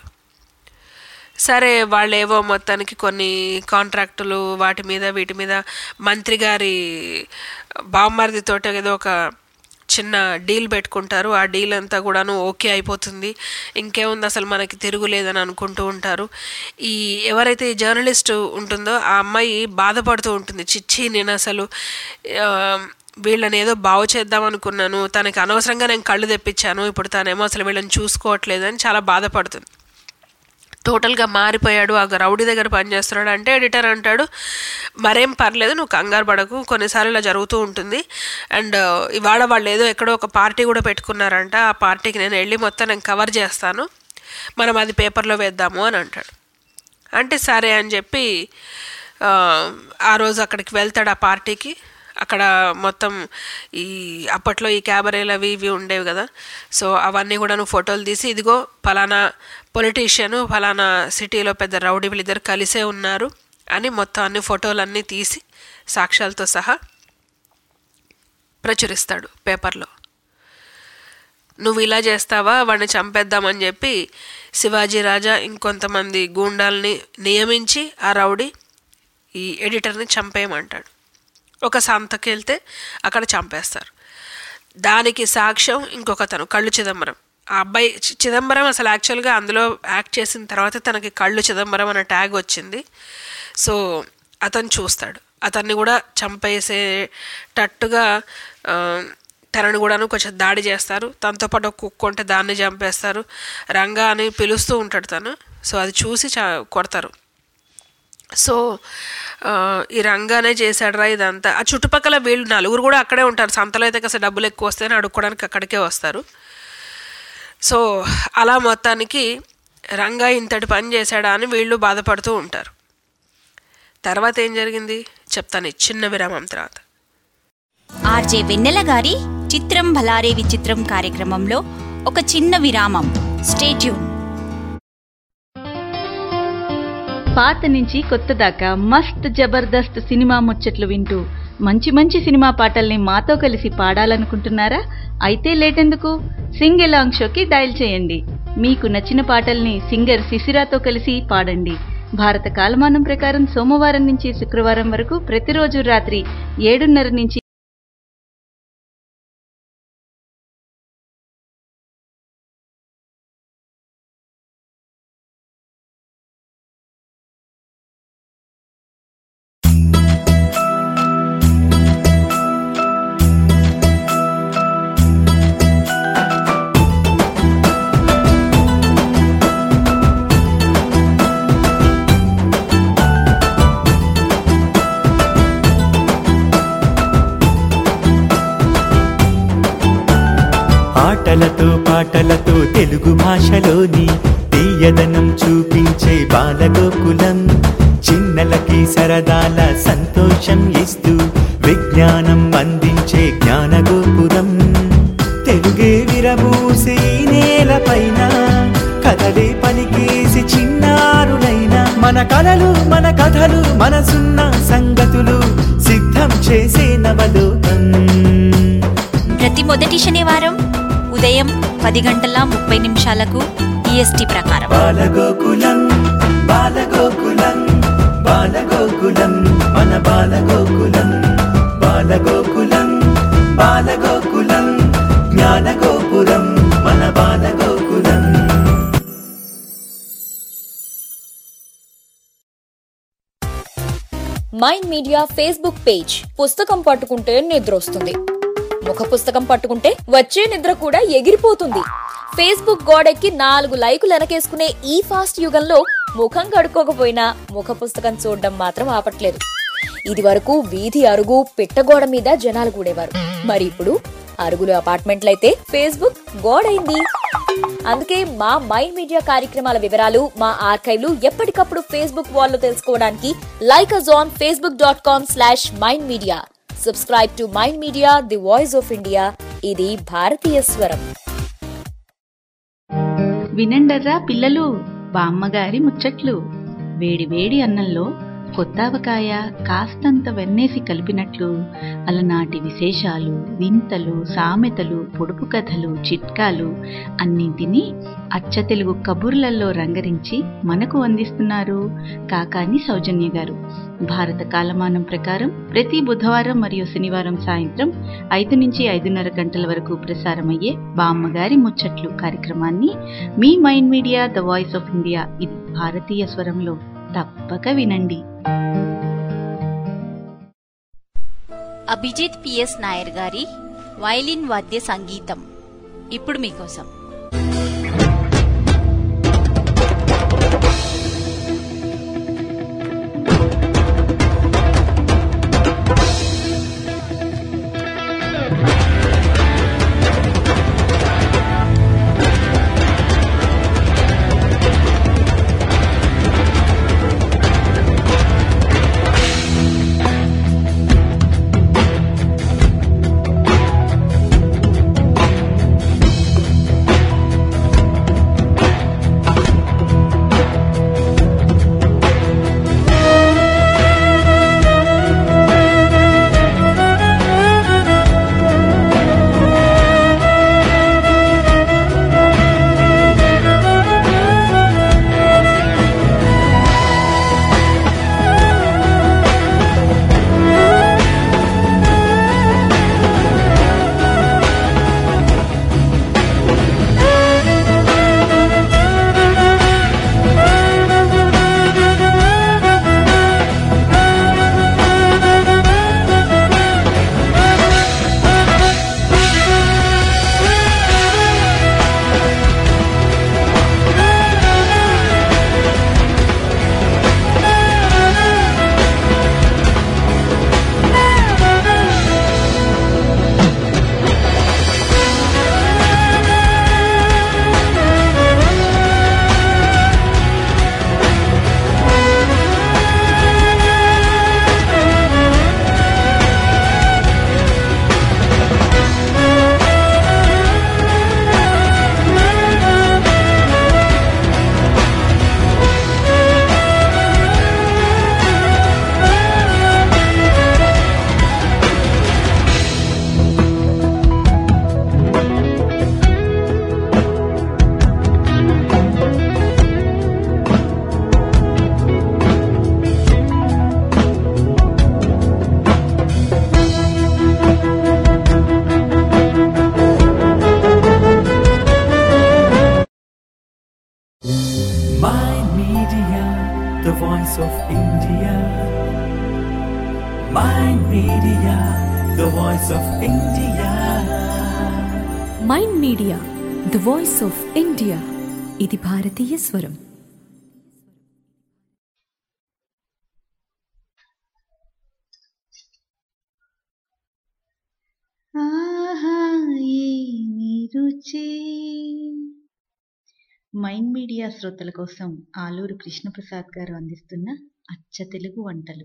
సరే వాళ్ళు ఏవో మొత్తానికి కొన్ని కాంట్రాక్టులు వాటి మీద వీటి మీద మంత్రి గారి బామ్మర్దితోటి ఏదో ఒక చిన్న డీల్ పెట్టుకుంటారు ఆ డీల్ అంతా కూడాను ఓకే అయిపోతుంది ఇంకేముంది అసలు మనకి తిరుగులేదని అనుకుంటూ ఉంటారు ఈ ఎవరైతే ఈ జర్నలిస్ట్ ఉంటుందో ఆ అమ్మాయి బాధపడుతూ ఉంటుంది చిచ్చి నేను అసలు ఆ, వీళ్ళని ఏదో బాగు చేద్దాం అనుకున్నాను తనకి అనవసరంగా నేను కళ్ళు తెప్పించాను ఇప్పుడు తనేమో అసలు వీళ్ళని చూసుకోవట్లేదని చాలా బాధపడుతుంది టోటల్గా మారిపోయాడు ఆ రౌడీ దగ్గర పనిచేస్తున్నాడు అంటే ఎడిటర్ అంటాడు మరేం పర్లేదు నువ్వు కంగారు పడకు కొన్నిసార్లు ఇలా జరుగుతూ ఉంటుంది అండ్ ఇవాళ వాళ్ళు ఏదో ఎక్కడో ఒక పార్టీ కూడా పెట్టుకున్నారంట ఆ పార్టీకి నేను వెళ్ళి మొత్తం నేను కవర్ చేస్తాను మనం అది పేపర్లో వేద్దాము అని అంటాడు అంటే సరే అని చెప్పి ఆ, ఆ రోజు అక్కడికి వెళ్తాడు ఆ పార్టీకి అక్కడ మొత్తం ఈ అప్పట్లో ఈ క్యాబరేలు అవి ఇవి ఉండేవి కదా సో అవన్నీ కూడా నువ్వు ఫోటోలు తీసి ఇదిగో ఫలానా పొలిటీషియన్ ఫలానా సిటీలో పెద్ద రౌడీ వీళ్ళిద్దరు కలిసే ఉన్నారు అని మొత్తం అన్ని ఫోటోలన్నీ తీసి సాక్ష్యాలతో సహా ప్రచురిస్తాడు పేపర్లో నువ్వు ఇలా చేస్తావా వాడిని చంపేద్దామని చెప్పి శివాజీ రాజా ఇంకొంతమంది గూండాల్ని నియమించి ఆ రౌడీ ఈ ఎడిటర్ని చంపేయమంటాడు ఒక సంతకి వెళ్తే అక్కడ చంపేస్తారు దానికి సాక్ష్యం ఇంకొకతను కళ్ళు చిదంబరం ఆ అబ్బాయి చి- చిదంబరం అసలు యాక్చువల్గా అందులో యాక్ట్ చేసిన తర్వాత తనకి కళ్ళు చిదంబరం అనే ట్యాగ్ వచ్చింది సో అతను చూస్తాడు అతన్ని కూడా చంపేసేటట్టుగా ఆ, తనని కూడాను కొంచెం దాడి చేస్తారు తనతో పాటు ఒక కుక్క ఉంటే దాన్ని చంపేస్తారు రంగా అని పిలుస్తూ ఉంటాడు తను సో అది చూసి చా కొడతారు సో ఆ, ఈ రంగానే చేశాడరా ఇదంతా ఆ చుట్టుపక్కల వీళ్ళు నలుగురు కూడా అక్కడే ఉంటారు సంతలో అయితే కాస్త డబ్బులు ఎక్కువ వస్తాయని అడుక్కోవడానికి అక్కడికే వస్తారు సో అలా మొత్తానికి రంగా ఇంతటి పని చేశాడా అని వీళ్ళు బాధపడుతూ ఉంటారు తర్వాత ఏం జరిగింది చెప్తాను ఈ చిన్న విరామం తర్వాత ఆర్జే వెన్నెల గారి చిత్రం భలారే విచిత్రం కార్యక్రమంలో ఒక చిన్న విరామం స్టేట్యూన్ పాత నుంచి కొత్త దాకా మస్త్ జబర్దస్త్ సినిమా ముచ్చట్లు వింటూ మంచి మంచి సినిమా పాటల్ని మాతో కలిసి పాడాలనుకుంటున్నారా అయితే లేటెందుకు సింగ్ ఎలాంగ్ షోకి డయల్ చేయండి మీకు నచ్చిన పాటల్ని సింగర్ శిశిరాతో కలిసి పాడండి భారత కాలమానం ప్రకారం సోమవారం నుంచి శుక్రవారం వరకు ప్రతిరోజు రాత్రి ఏడున్నర నుంచి ఆటలతో పాటలతో తెలుగు భాషలోని తీయదనం చూపించే బాలగోకులం చిన్నలకి సరదాల సంతోషం ఇస్తూ విజ్ఞానం అందించే జ్ఞానగోపురం తెలుగే విరబూసి ఈ నేలపైన కథలే పలికేసి చిన్నారులైన మన కలలు మన కథలు మనసున్న సంగతులు సిద్ధం చేసే నవలోకం ప్రతి మొదటి శనివారం ఉదయం పది గంటల ముప్పై నిమిషాలకు ఈఎస్టీ ప్రకారం బాలగోకులం బాలగోకులం బాలగోకులం మన బాలగోకులం బాలగోకులం బాలగోకులం జ్ఞానగోపురం మన Balagokulam mind media Facebook page పుస్తకం పట్టుకుంటే నిద్ర వస్తుంది ముఖ పుస్తకం పట్టుకుంటే వచ్చే నిద్ర కూడా ఎగిరిపోతుంది ఫేస్బుక్ గోడెక్కి నాలుగు లైకులు వెనకేసుకునే ఈ ఫాస్ట్ యుగంలో ముఖం కడుక్కోకపోయినా ముఖ పుస్తకం చూడడం మాత్రం ఆపట్లేదు ఇది వరకు వీధి అరుగు పిట్టగోడ మీద జనాలు కూడేవారు మరి ఇప్పుడు అరుగులు అపార్ట్మెంట్లయితే ఫేస్బుక్ గోడైంది అందుకే మా మైండ్ మీడియా కార్యక్రమాల వివరాలు మా ఆర్కైవ్లు ఎప్పటికప్పుడు ఫేస్బుక్ వాల్లో తెలుసుకోవడానికి like us on facebook dot com slash mind media subscribe to mind media the voice of India ఇది భారతీయ స్వరం వినండర్రా పిల్లలు బామ్మగారి ముచ్చట్లు వేడి వేడి అన్నంలో కొత్తావకాయ కాస్తంత వెన్నేసి కలిపినట్లు అలనాటి విశేషాలు వింతలు సామెతలు పొడుపు కథలు చిట్కాలు అన్నింటినీ అచ్చ తెలుగు కబుర్లలో రంగరించి మనకు అందిస్తున్నారు కాకాని సౌజన్య గారు భారత కాలమానం ప్రకారం ప్రతి బుధవారం మరియు శనివారం సాయంత్రం ఐదు నుంచి ఐదున్నర గంటల వరకు ప్రసారమయ్యే బామ్మగారి ముచ్చట్లు కార్యక్రమాన్ని మీ mind media the voice of India ఇది భారతీయ స్వరంలో తప్పక వినండి అభిజిత్ పిఎస్ నాయర్ గారి వైలిన్ వాద్య సంగీతం ఇప్పుడు మీకోసం Balagokulam Mind Media, the voice of India. Mind media the voice of India ఇది భారతీయ స్వరం ఆహా ఏమి రుచి మైండ్ మీడియా శ్రోతల కోసం ఆలూరు కృష్ణప్రసాద్ గారు అందిస్తున్న అచ్చ తెలుగు వంటలు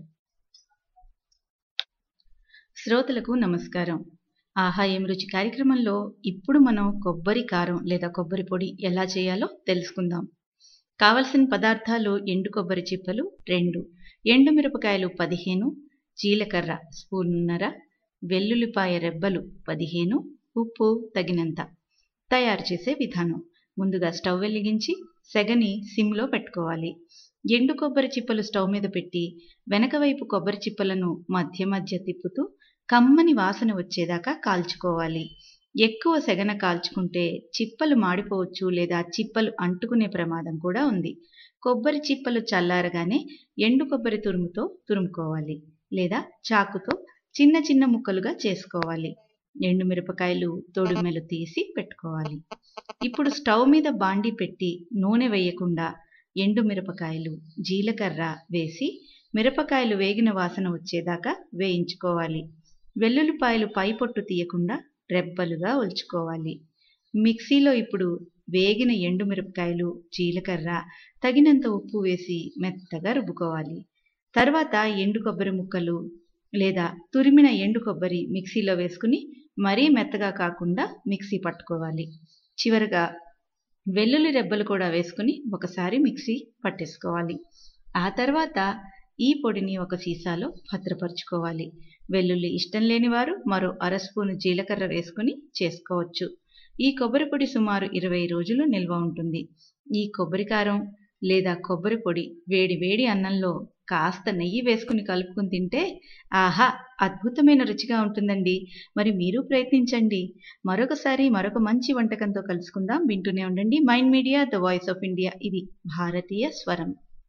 శ్రోతలకు నమస్కారం ఆహా ఏం రుచి కార్యక్రమంలో ఇప్పుడు మనం కొబ్బరి కారం లేదా కొబ్బరి పొడి ఎలా చేయాలో తెలుసుకుందాం కావలసిన పదార్థాలు ఎండు కొబ్బరి చిప్పలు రెండు ఎండు మిరపకాయలు పదిహేను జీలకర్ర స్పూన్నర వెల్లుల్లిపాయ రెబ్బలు పదిహేను ఉప్పు తగినంత తయారు చేసే విధానం ముందుగా స్టవ్ వెలిగించి సెగని సిమ్లో పెట్టుకోవాలి ఎండు కొబ్బరి చిప్పలు స్టవ్ మీద పెట్టి వెనక వైపు కొబ్బరి చిప్పలను మధ్య మధ్య తిప్పుతూ కమ్మని వాసన వచ్చేదాకా కాల్చుకోవాలి ఎక్కువ సెగన కాల్చుకుంటే చిప్పలు మాడిపోవచ్చు లేదా చిప్పలు అంటుకునే ప్రమాదం కూడా ఉంది కొబ్బరి చిప్పలు చల్లారగానే ఎండు కొబ్బరి తురుముతో తురుముకోవాలి లేదా చాకుతో చిన్న చిన్న ముక్కలుగా చేసుకోవాలి ఎండు మిరపకాయలు తొడుమెలు తీసి పెట్టుకోవాలి ఇప్పుడు స్టవ్ మీద బాండి పెట్టి నూనె వేయకుండా ఎండు మిరపకాయలు జీలకర్ర వేసి మిరపకాయలు వేగిన వాసన వచ్చేదాకా వేయించుకోవాలి వెల్లుల్లిపాయలు పై పొట్టు తీయకుండా రెబ్బలుగా ఒలుచుకోవాలి మిక్సీలో ఇప్పుడు వేగిన ఎండు మిరపకాయలు జీలకర్ర తగినంత ఉప్పు వేసి మెత్తగా రుబ్బుకోవాలి తర్వాత ఎండు కొబ్బరి ముక్కలు లేదా తురిమిన ఎండు కొబ్బరి మిక్సీలో వేసుకుని మరీ మెత్తగా కాకుండా మిక్సీ పట్టుకోవాలి చివరగా వెల్లుల్లి రెబ్బలు కూడా వేసుకుని ఒకసారి మిక్సీ పట్టేసుకోవాలి ఆ తర్వాత ఈ పొడిని ఒక సీసాలో భద్రపరుచుకోవాలి వెల్లుల్లి ఇష్టం లేని వారు మరో అర స్పూను జీలకర్ర వేసుకుని చేసుకోవచ్చు ఈ కొబ్బరి పొడి సుమారు ఇరవై రోజులు నిల్వ ఉంటుంది ఈ కొబ్బరి కారం లేదా కొబ్బరి పొడి వేడి వేడి అన్నంలో కాస్త నెయ్యి వేసుకుని కలుపుకుని తింటే ఆహా అద్భుతమైన రుచిగా ఉంటుందండి మరి మీరు ప్రయత్నించండి మరొకసారి మరొక మంచి వంటకంతో కలుసుకుందాం వింటూనే ఉండండి mind media the voice of India ఇది భారతీయ స్వరం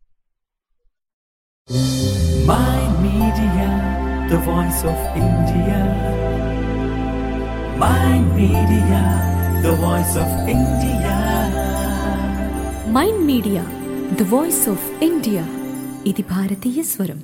Mind Media, the voice of India. Mind Media, the voice of India. Mind media the voice of India ఇది భారతీయ స్వరం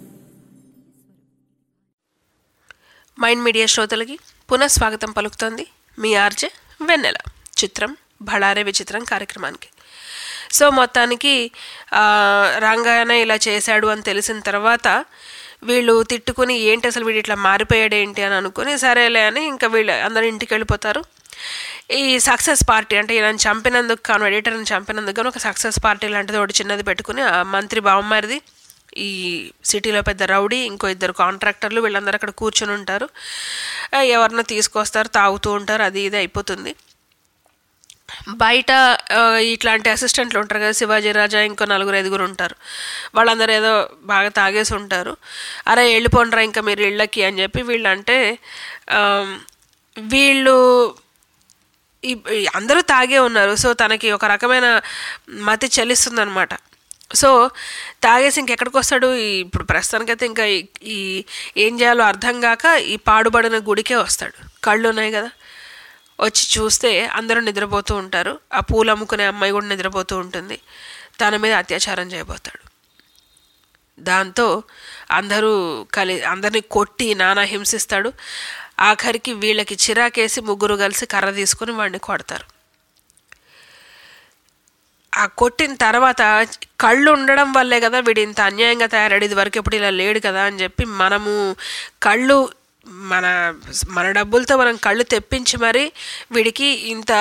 మైండ్ మీడియా శ్రోతలకి పునః స్వాగతం పలుకుతోంది మీ ఆర్జే వెన్నెల చిత్రం భళారే విచిత్రం కార్యక్రమానికి సో మొత్తానికి ఆ, రంగాయన ఇలా చేశాడు అని తెలిసిన తర్వాత వీళ్ళు తిట్టుకుని ఏంటి అసలు వీడు ఇట్లా మారిపోయాడు ఏంటి అని అనుకుని సరేలే అని ఇంకా వీళ్ళు అందరు ఇంటికి వెళ్ళిపోతారు ఈ సక్సెస్ పార్టీ అంటే ఈయన చంపినందుకు కాను ఎడిటర్ని చంపినందుకు గాను ఒక సక్సెస్ పార్టీ లాంటిది ఒకటి చిన్నది పెట్టుకుని ఆ మంత్రి బావమ్మారిది ఈ సిటీలో పెద్ద రౌడీ ఇంకో ఇద్దరు కాంట్రాక్టర్లు వీళ్ళందరూ అక్కడ కూర్చొని ఉంటారు ఆ, ఎవరినో తీసుకొస్తారు తాగుతూ ఉంటారు అది ఇది అయిపోతుంది బయట ఆ, ఇట్లాంటి అసిస్టెంట్లు ఉంటారు కదా శివాజీ రాజా ఇంకో నలుగురు ఐదుగురు ఉంటారు వాళ్ళందరూ ఏదో బాగా తాగేసి ఉంటారు అరే వెళ్ళిపోండ్రా ఇంకా మీరు ఇళ్ళకి అని చెప్పి వీళ్ళంటే ఆమ్, వీళ్ళు ఈ- ఈ అందరూ తాగే ఉన్నారు సో తనకి ఒక రకమైన మతి చెల్లిస్తుంది అనమాట సో తాగేసి ఇంకెక్కడికి వస్తాడు ఈ- ఇప్పుడు ప్రస్తుతానికైతే ఇంకా ఈ- ఈ ఏం చేయాలో అర్థం కాక ఈ పాడుబడిన గుడికే వస్తాడు కళ్ళు ఉన్నాయి కదా వచ్చి చూస్తే అందరూ నిద్రపోతూ ఉంటారు ఆ పూలు అమ్ముకునే అమ్మాయి కూడా నిద్రపోతూ ఉంటుంది తన మీద అత్యాచారం చేయబోతాడు దాంతో అందరూ కలి అందరిని కొట్టి నానా హింసిస్తాడు ఆఖరికి వీళ్ళకి చిరాకేసి ముగ్గురు కలిసి కర్ర తీసుకుని వాడిని కొడతారు ఆ కొట్టిన తర్వాత కళ్ళు ఉండడం వల్లే కదా వీడు ఇంత అన్యాయంగా తయారాడు ఇది వరకు ఎప్పుడు ఇలా లేడు కదా అని చెప్పి మనము కళ్ళు మన మన డబ్బులతో మనం కళ్ళు తెప్పించి మరి వీడికి ఇంత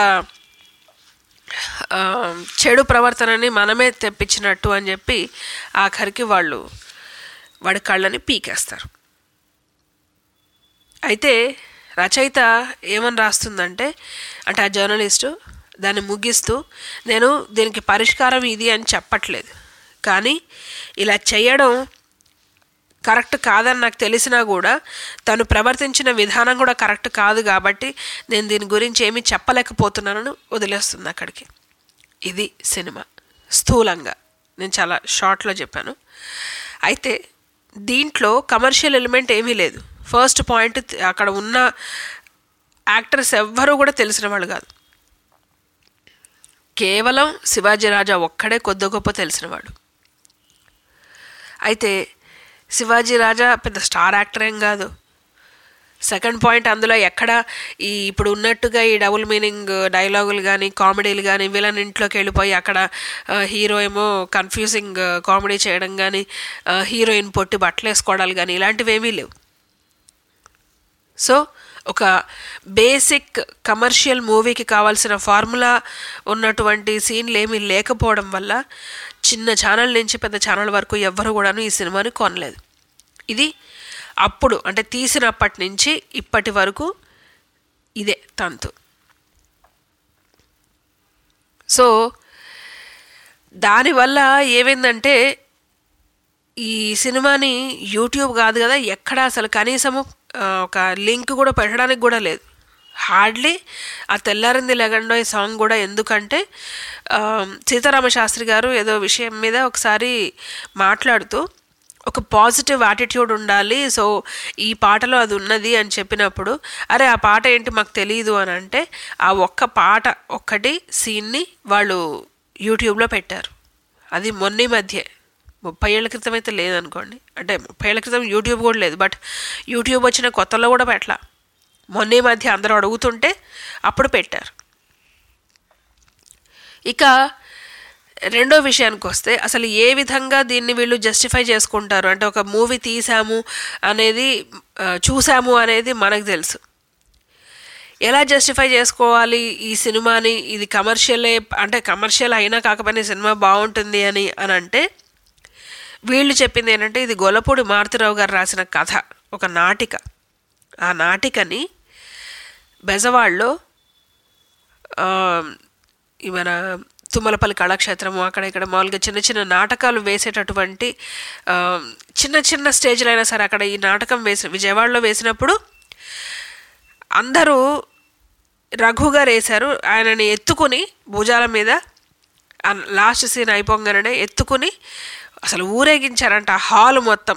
ఆ, చెడు ప్రవర్తనని మనమే తెప్పించినట్టు అని చెప్పి ఆఖరికి వాళ్ళు వాడి కళ్ళని పీకేస్తారు అయితే రచయిత ఏమని రాస్తుందంటే అంటే ఆ జర్నలిస్టు దాన్ని ముగిస్తూ నేను దీనికి పరిష్కారం ఇది అని చెప్పట్లేదు కానీ ఇలా చేయడం కరెక్ట్ కాదని నాకు తెలిసినా కూడా తను ప్రవర్తించిన విధానం కూడా కరెక్ట్ కాదు కాబట్టి నేను దీని గురించి ఏమీ చెప్పలేకపోతున్నానని వదిలేస్తుంది అక్కడికి ఇది సినిమా స్థూలంగా నేను చాలా షార్ట్లో చెప్పాను అయితే దీంట్లో కమర్షియల్ ఎలిమెంట్ ఏమీ లేదు ఫస్ట్ పాయింట్ అక్కడ ఉన్న యాక్టర్స్ ఎవ్వరూ కూడా తెలిసిన వాళ్ళు కాదు కేవలం శివాజీ రాజా ఒక్కడే కొద్ది గొప్ప తెలిసినవాడు అయితే శివాజీ రాజా పెద్ద స్టార్ యాక్టర్ ఏం కాదు సెకండ్ పాయింట్ అందులో ఎక్కడ ఈ ఇప్పుడు ఉన్నట్టుగా ఈ డబుల్ మీనింగ్ డైలాగులు కానీ కామెడీలు కానీ విలన్ ఇంట్లోకి వెళ్ళిపోయి అక్కడ హీరో ఏమో కన్ఫ్యూజింగ్ కామెడీ చేయడం కానీ హీరోయిన్ పొట్టి బట్టలు వేసుకోవడాలు కానీ ఇలాంటివి ఏమీ లేవు సో ఒక బేసిక్ కమర్షియల్ మూవీకి కావాల్సిన ఫార్ములా ఉన్నటువంటి సీన్లు ఏమీ లేకపోవడం వల్ల చిన్న ఛానల్ నుంచి పెద్ద ఛానల్ వరకు ఎవ్వరు కూడాను ఈ సినిమాని కొనలేదు ఇది అప్పుడు అంటే తీసినప్పటి నుంచి ఇప్పటి వరకు ఇదే తంతు సో దానివల్ల ఏమైందంటే ఈ సినిమాని యూట్యూబ్ కాదు కదా ఎక్కడ అసలు కనీసము ఆ, ఒక లింక్ కూడా పెట్టడానికి కూడా లేదు హార్డ్లీ ఆ తెల్లారింది లెగండో ఈ సాంగ్ కూడా ఎందుకంటే ఆ, సీతారామ శాస్త్రి గారు ఏదో విషయం మీద ఒకసారి మాట్లాడుతూ ఒక పాజిటివ్ యాటిట్యూడ్ ఉండాలి సో ఈ పాటలో అది ఉన్నది అని చెప్పినప్పుడు అరే ఆ పాట ఏంటి మాకు తెలియదు అని అంటే ఆ ఒక్క పాట ఒక్కటి సీన్ని వాళ్ళు యూట్యూబ్లో పెట్టారు అది మొన్న ఈ మధ్య ముప్పై ఏళ్ళ క్రితం అయితే లేదనుకోండి అంటే ముప్పై ఏళ్ళ క్రితం యూట్యూబ్ కూడా లేదు బట్ యూట్యూబ్ వచ్చిన కొత్తలో కూడా పెట్టలా మొన్న ఈ మధ్య అందరూ అడుగుతుంటే అప్పుడు పెట్టారు ఇక రెండో విషయానికి వస్తే అసలు ఏ విధంగా దీన్ని వీళ్ళు జస్టిఫై చేసుకుంటారు అంటే ఒక మూవీ తీసాము అనేది ఆ, చూసాము అనేది మనకు తెలుసు ఎలా జస్టిఫై చేసుకోవాలి ఈ సినిమాని ఇది కమర్షియలే అంటే కమర్షియల్ అయినా కాకపోయినా ఈ సినిమా బాగుంటుంది అని అని అంటే వీళ్ళు చెప్పింది ఏంటంటే ఇది గొల్లపూడి మారుతిరావు గారు రాసిన కథ ఒక నాటిక ఆ నాటికని బెజవాడలో ఆ, ఈ మన తుమ్మలపల్లి కళాక్షేత్రము అక్కడ ఇక్కడ మామూలుగా చిన్న చిన్న నాటకాలు వేసేటటువంటి ఆ, చిన్న చిన్న స్టేజ్లో అయినా సరే అక్కడ ఈ నాటకం వేసిన విజయవాడలో వేసినప్పుడు అందరూ రఘు గారు వేశారు ఆయనని ఎత్తుకుని భుజాల మీద ఆ లాస్ట్ సీన్ అయిపోగానే ఎత్తుకుని అసలు ఊరేగించారంట ఆ హాల్ మొత్తం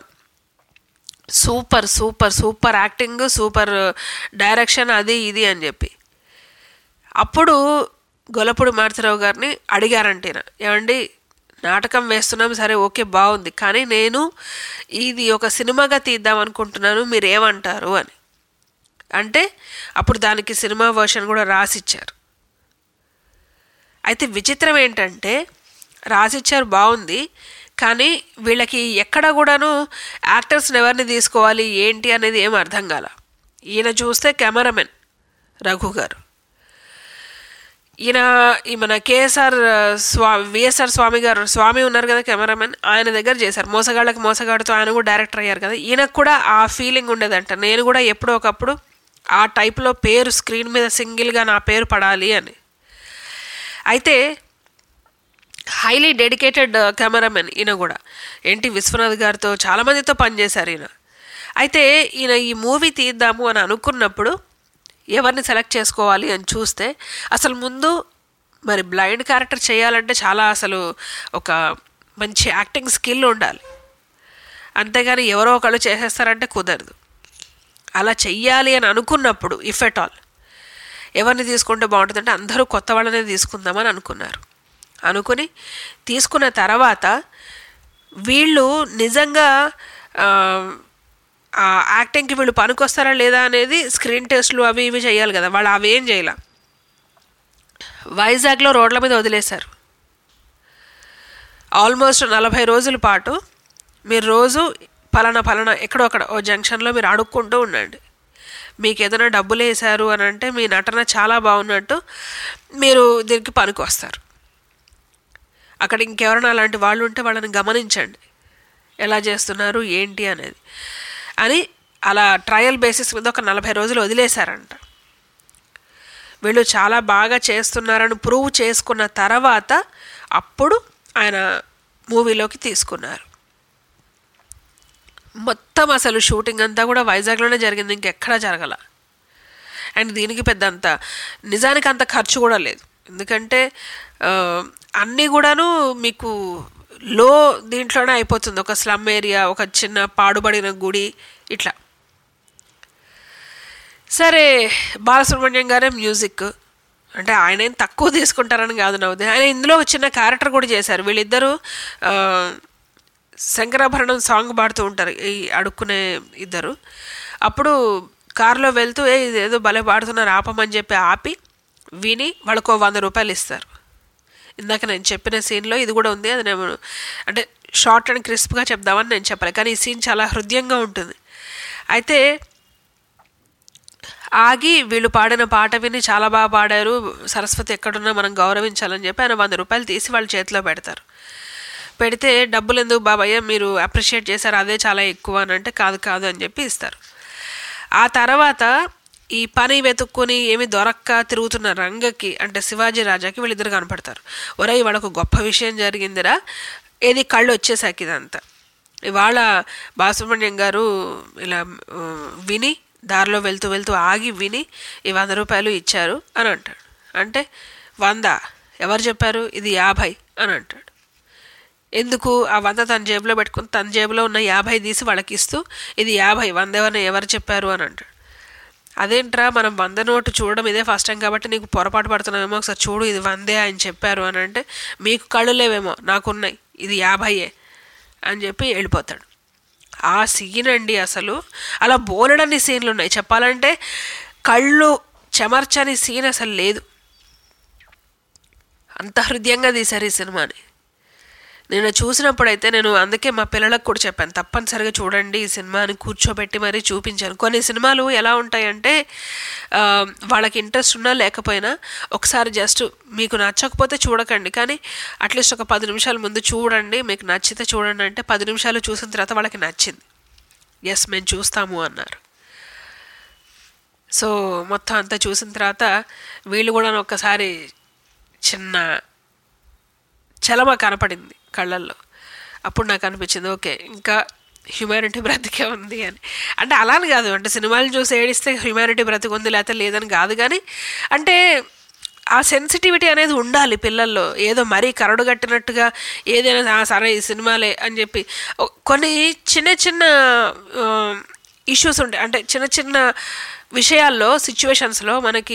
super super super acting super direction అది ఇది అని చెప్పి అప్పుడు గొల్లపూడి మారుతిరావు గారిని అడిగారంట ఈయన ఏమండి నాటకం వేస్తున్నాం సరే ఓకే బాగుంది కానీ నేను ఇది ఒక సినిమాగా తీద్దాం అనుకుంటున్నాను మీరు ఏమంటారు అని అంటే అప్పుడు దానికి సినిమా వర్షన్ కూడా రాసిచ్చారు అయితే విచిత్రం ఏంటంటే రాసిచ్చారు బాగుంది కానీ వీళ్ళకి ఎక్కడ కూడాను యాక్టర్స్ని ఎవరిని తీసుకోవాలి ఏంటి అనేది ఏం అర్థం కాల ఈయన చూస్తే కెమెరామెన్ రఘు గారు ఈయన ఈ మన కేఎస్ఆర్ స్వా విఎస్ఆర్ స్వామి గారు స్వామి ఉన్నారు కదా కెమెరామెన్ ఆయన దగ్గర చేశారు మోసగాళ్ళకి మోసగాడితో ఆయన కూడా డైరెక్టర్ అయ్యారు కదా ఈయనకు కూడా ఆ ఫీలింగ్ ఉండేదంట నేను కూడా ఎప్పుడో ఒకప్పుడు ఆ టైప్లో పేరు స్క్రీన్ మీద సింగిల్గా నా పేరు పడాలి అని అయితే హైలీ డెడికేటెడ్ కెమెరామెన్ ఈయన కూడా ఏంటి విశ్వనాథ్ గారితో చాలామందితో పనిచేశారు ఈయన అయితే ఈయన ఈ మూవీ తీద్దాము అని అనుకున్నప్పుడు ఎవరిని సెలెక్ట్ చేసుకోవాలి అని చూస్తే అసలు ముందు మరి బ్లైండ్ క్యారెక్టర్ చేయాలంటే చాలా అసలు ఒక మంచి యాక్టింగ్ స్కిల్ ఉండాలి అంతేగాని ఎవరో ఒకళ్ళు చేసేస్తారంటే కుదరదు అలా చెయ్యాలి అని అనుకున్నప్పుడు ఇఫ్ ఎట్ ఆల్ ఎవరిని తీసుకుంటే బాగుంటుందంటే అందరూ కొత్త వాళ్ళనే తీసుకుందామని అనుకున్నారు అనుకుని తీసుకున్న తర్వాత వీళ్ళు నిజంగా ఆ, ఆ యాక్టింగ్కి వీళ్ళు పనికొస్తారా లేదా అనేది స్క్రీన్ టెస్ట్లు అవి ఇవి చేయాలి కదా వాళ్ళు అవి ఏం చేయాల వైజాగ్లో రోడ్ల మీద వదిలేశారు ఆల్మోస్ట్ నలభై రోజుల పాటు మీరు రోజు పలానా పలానా ఎక్కడో అక్కడ ఓ జంక్షన్లో మీరు అడుక్కుంటూ ఉండండి మీకు ఏదైనా డబ్బులు వేశారు అని అంటే మీ నటన చాలా బాగున్నట్టు మీరు దీనికి పనికి వస్తారు అక్కడ ఇంకెవరైనా అలాంటి వాళ్ళు ఉంటే వాళ్ళని గమనించండి ఎలా చేస్తున్నారు ఏంటి అనేది అని అలా ట్రయల్ బేసిస్ మీద ఒక నలభై రోజులు వదిలేశారంట వీళ్ళు చాలా బాగా చేస్తున్నారని ప్రూవ్ చేసుకున్న తర్వాత అప్పుడు ఆయన మూవీలోకి తీసుకున్నారు మొత్తం అసలు షూటింగ్ అంతా కూడా వైజాగ్లోనే జరిగింది ఇంకెక్కడా జరగల అండ్ దీనికి పెద్ద అంత నిజానికి అంత ఖర్చు కూడా లేదు ఎందుకంటే ఆ, అన్నీ కూడాను మీకు లో దీంట్లోనే అయిపోతుంది ఒక స్లమ్ ఏరియా ఒక చిన్న పాడుబడిన గుడి ఇట్లా సరే బాలసుబ్రహ్మణ్యం గారే మ్యూజిక్ అంటే ఆయన ఏం తక్కువ తీసుకుంటారని కాదు నా ఉద్దేశం ఆయన ఇందులో ఒక చిన్న క్యారెక్టర్ కూడా చేశారు వీళ్ళిద్దరూ ఆ, శంకరాభరణం సాంగ్ పాడుతూ ఉంటారు ఈ అడుక్కునే ఇద్దరు అప్పుడు కారులో వెళ్తూ ఏ ఇది ఏదో భలే పాడుతున్నారు ఆపమని చెప్పి ఆపి విని వాళ్ళకు వంద రూపాయలు ఇస్తారు ఇందాక నేను చెప్పిన సీన్లో ఇది కూడా ఉంది అది నేను అంటే షార్ట్ అండ్ క్రిస్ప్గా చెప్దామని నేను చెప్పాలి కానీ ఈ సీన్ చాలా హృదయంగా ఉంటుంది అయితే ఆగి వీళ్ళు పాడిన పాట విని చాలా బాగా పాడారు సరస్వతి ఎక్కడున్నా మనం గౌరవించాలని చెప్పి ఆయన వంద రూపాయలు తీసి వాళ్ళ చేతిలో పెడతారు పెడితే డబ్బులు ఎందుకు బాబయ్య మీరు అప్రిషియేట్ చేశారు అదే చాలా ఎక్కువ అని అంటే కాదు కాదు అని చెప్పి ఇస్తారు ఆ తర్వాత ఈ పని వెతుక్కుని ఏమి దొరక్క తిరుగుతున్న రంగకి అంటే శివాజీ రాజాకి వీళ్ళిద్దరు కనపడతారు ఒరే వాళ్ళకు గొప్ప విషయం జరిగిందిరా ఏది కళ్ళు వచ్చేసాక ఇదంతా ఇవాళ బాలసుబ్రహ్మణ్యం గారు ఇలా ఆ, విని దారిలో వెళ్తూ వెళ్తూ ఆగి విని ఈ వంద రూపాయలు ఇచ్చారు అని అంటాడు అంటే వంద ఎవరు చెప్పారు ఇది యాభై అని అంటాడు ఎందుకు ఆ వంద తన జేబులో పెట్టుకుని తన జేబులో ఉన్న యాభై తీసి వాళ్ళకి ఇస్తూ ఇది యాభై వంద ఎవరిని ఎవరు చెప్పారు అని అంటాడు అదేంట్రా మనం వంద నోటు చూడడం ఇదే ఫస్ట్ టైం కాబట్టి నీకు పొరపాటు పడుతున్నామేమో ఒకసారి చూడు ఇది వందే ఆయన చెప్పారు అని అంటే మీకు కళ్ళు లేవేమో నాకున్నాయి ఇది యాభైయే అని చెప్పి వెళ్ళిపోతాడు ఆ సీన్ అండి అసలు అలా బోలెడన్ని సీన్లు ఉన్నాయి చెప్పాలంటే కళ్ళు చెమర్చని సీన్ అసలు లేదు అంత హృదయంగా తీశారు ఈ సినిమాని నేను చూసినప్పుడైతే నేను అందుకే మా పిల్లలకు కూడా చెప్పాను తప్పనిసరిగా చూడండి ఈ సినిమాని కూర్చోబెట్టి మరీ చూపించాను కొన్ని సినిమాలు ఎలా ఉంటాయంటే ఆ, వాళ్ళకి ఇంట్రెస్ట్ ఉన్నా లేకపోయినా ఒకసారి జస్ట్ మీకు నచ్చకపోతే చూడకండి కానీ అట్లీస్ట్ ఒక పది నిమిషాల ముందు చూడండి మీకు నచ్చితే చూడండి అంటే పది నిమిషాలు చూసిన తర్వాత వాళ్ళకి నచ్చింది ఎస్ మేము చూస్తాము అన్నారు సో మొత్తం అంతా చూసిన తర్వాత వీళ్ళు కూడా ఒక్కసారి చిన్న చలమ కనపడింది కళ్ళల్లో అప్పుడు నాకు అనిపించింది ఓకే ఇంకా హ్యుమానిటీ బ్రతికే ఉంది అని అంటే అలా అని కాదు అంటే సినిమాలు చూసి ఏడిస్తే హ్యుమానిటీ బ్రతికి ఉంది లేకపోతే లేదని కాదు కానీ అంటే ఆ సెన్సిటివిటీ అనేది ఉండాలి పిల్లల్లో ఏదో మరీ కరడు కట్టినట్టుగా ఏదైనా "ఆ, సరే ఈ సినిమాలే అని చెప్పి ఓ- కొన్ని చిన్న చిన్న ఇష్యూస్ ఉంటాయి అంటే చిన్న చిన్న విషయాల్లో సిచ్యువేషన్స్లో మనకి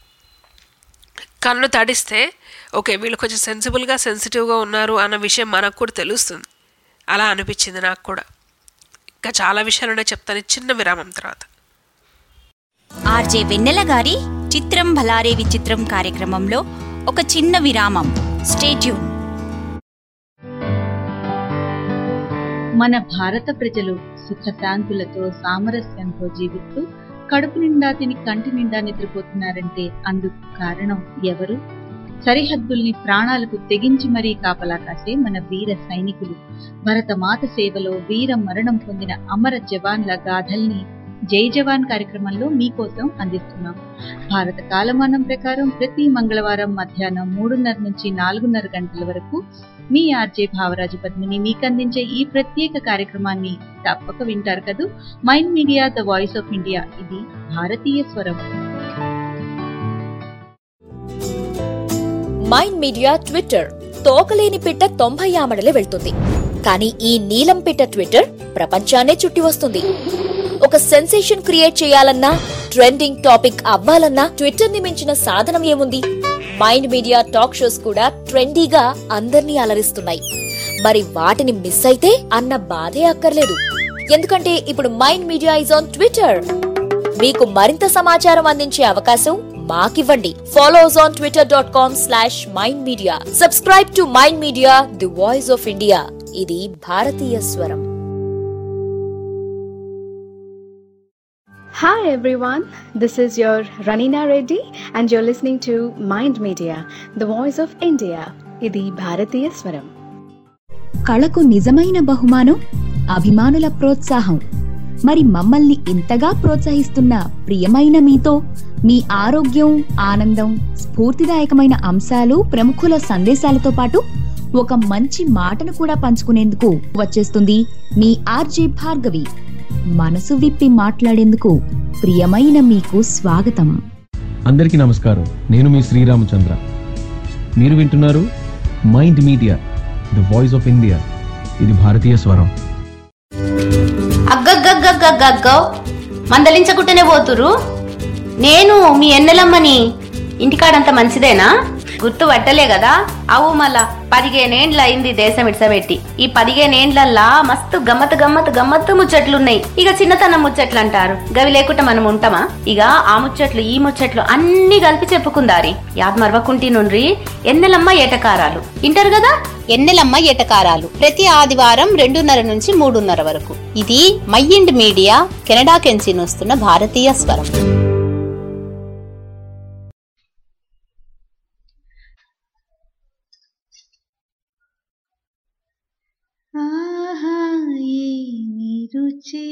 కన్ను తడిస్తే ఓకే వీళ్ళు కొంచెం సెన్సిబుల్గా సెన్సిటివ్గా ఉన్నారు అన్న విషయం మనకు కూడా తెలుస్తుంది అలా అనిపించింది నాకు కూడా ఇంకా చాలా విషయాలు ఉన్నాయి చెప్తాను ఈ చిన్న విరామం తర్వాత ఆర్జే వెన్నెల గారి చిత్రం భలారే విచిత్రం కార్యక్రమంలో ఒక చిన్న విరామం స్టేట్యూన్ మన భారత ప్రజలు సుఖశాంతులతో సామరస్యంతో జీవిస్తూ కడుపు నిండా తిని కంటి నిండా నిద్రపోతున్నారంటే అందుకు కారణం ఎవరు సరిహద్దుల్ని ప్రాణాలకు తెగించి మరీ కాపలా కాసే మన వీర సైనికులు భరతమాత సేవలో వీర మరణం పొందిన అమర జవాన్ల గాథల్ని జై జవాన్ కార్యక్రమంలో మీకోసం అందిస్తున్నాం భారత కాలమానం ప్రకారం ప్రతి మంగళవారం మధ్యాహ్నం మూడున్నర నుంచి నాలుగున్నర గంటల వరకు మీ ఆర్జే భావరాజు పద్మిని మీకు అందించే ఈ ప్రత్యేక కార్యక్రమాన్ని తప్పక వింటారు కదూ mind media the voice of India ఇది భారతీయ స్వరం మైండ్ మీడియా ట్విట్టర్ తోకలేని పిట్ట తొంభై ఆమడలే వెళ్తుంది కానీ ఈ నీలం పిట్ట ట్విట్టర్ ప్రపంచాన్నే చుట్టి వస్తుంది ఒక సెన్సేషన్ క్రియేట్ చేయాలన్నా ట్రెండింగ్ టాపిక్ అవ్వాలన్నా ట్విట్టర్ ని మించిన సాధనం ఏముంది మైండ్ మీడియా టాక్ షోస్ కూడా ట్రెండీగా అందర్నీ అలరిస్తున్నాయి మరి వాటిని మిస్ అయితే అన్న బాధే అక్కర్లేదు ఎందుకంటే ఇప్పుడు mind media is on Twitter మీకు మరింత సమాచారం అందించే అవకాశం మాకివ్వండి follow us on Twitter dot com slash mind media subscribe to mind media the voice of India ఇది భారతీయ స్వరం Hi everyone, this is your Ranina Reddy and you're listening to Mind Media, the voice of India. ఇది భారతీయ స్వరం కళకు నిజమైన బహుమానం అభిమానుల ప్రోత్సాహం మరి మమ్మల్ని ఇంతగా ప్రోత్సహిస్తున్న ప్రియమైన మీతో మీ ఆరోగ్యం ఆనందం స్ఫూర్తిదాయకమైన అంశాలు ప్రముఖుల సందేశాలతో పాటు ఒక మంచి మాటను కూడా పంచుకునేందుకు వచ్చేస్తుంది మీ ఆర్జే భార్గవి మనసు విప్పి మాట్లాడేందుకు ప్రియమైన మీకు స్వాగతం అందరికీ నమస్కారం నేను మీ శ్రీరామచంద్ర మీరు వింటున్నారు mind media the voice of India ఇది భారతీయ స్వరం అగ్గగ్గగ్గగ్గగ్గో మందలించకుంటేనే పోతురు నేను మీ ఎన్నెలమ్మని ఇంటికాడంత మంచిదేనా గుర్తు పట్టలే కదా అవు మళ్ళా పదిహేనేండ్ల అయింది దేశం ఇడ్సబెట్టి ఈ పదిహేనేండ్లల్లా మస్తు గమ్మత్ గమ్మత్ గమ్మత్తు ముచ్చట్లున్నాయి ఇక చిన్నతనం ముచ్చట్లు అంటారు గవి లేకుండా మనం ఉంటామా ఇక ఆ ముచ్చట్లు ఈ ముచ్చట్లు అన్ని కలిపి చెప్పుకుందారి యాద్ మరవకుంటి నుండ్రి ఎన్నెలమ్మ ఏటకారాలు ఇంటారు కదా ఎన్నెలమ్మ ఏటకారాలు ప్రతి ఆదివారం రెండున్నర నుంచి మూడున్నర వరకు ఇది మైండ్ మీడియా కెనడా కెంచి వస్తున్న భారతీయ స్వరం ఆహా ఏమి రుచి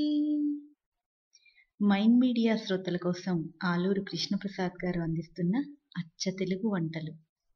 మైండ్ మీడియా శ్రోతల కోసం ఆలూరు కృష్ణప్రసాద్ గారు అందిస్తున్న అచ్చ తెలుగు వంటలు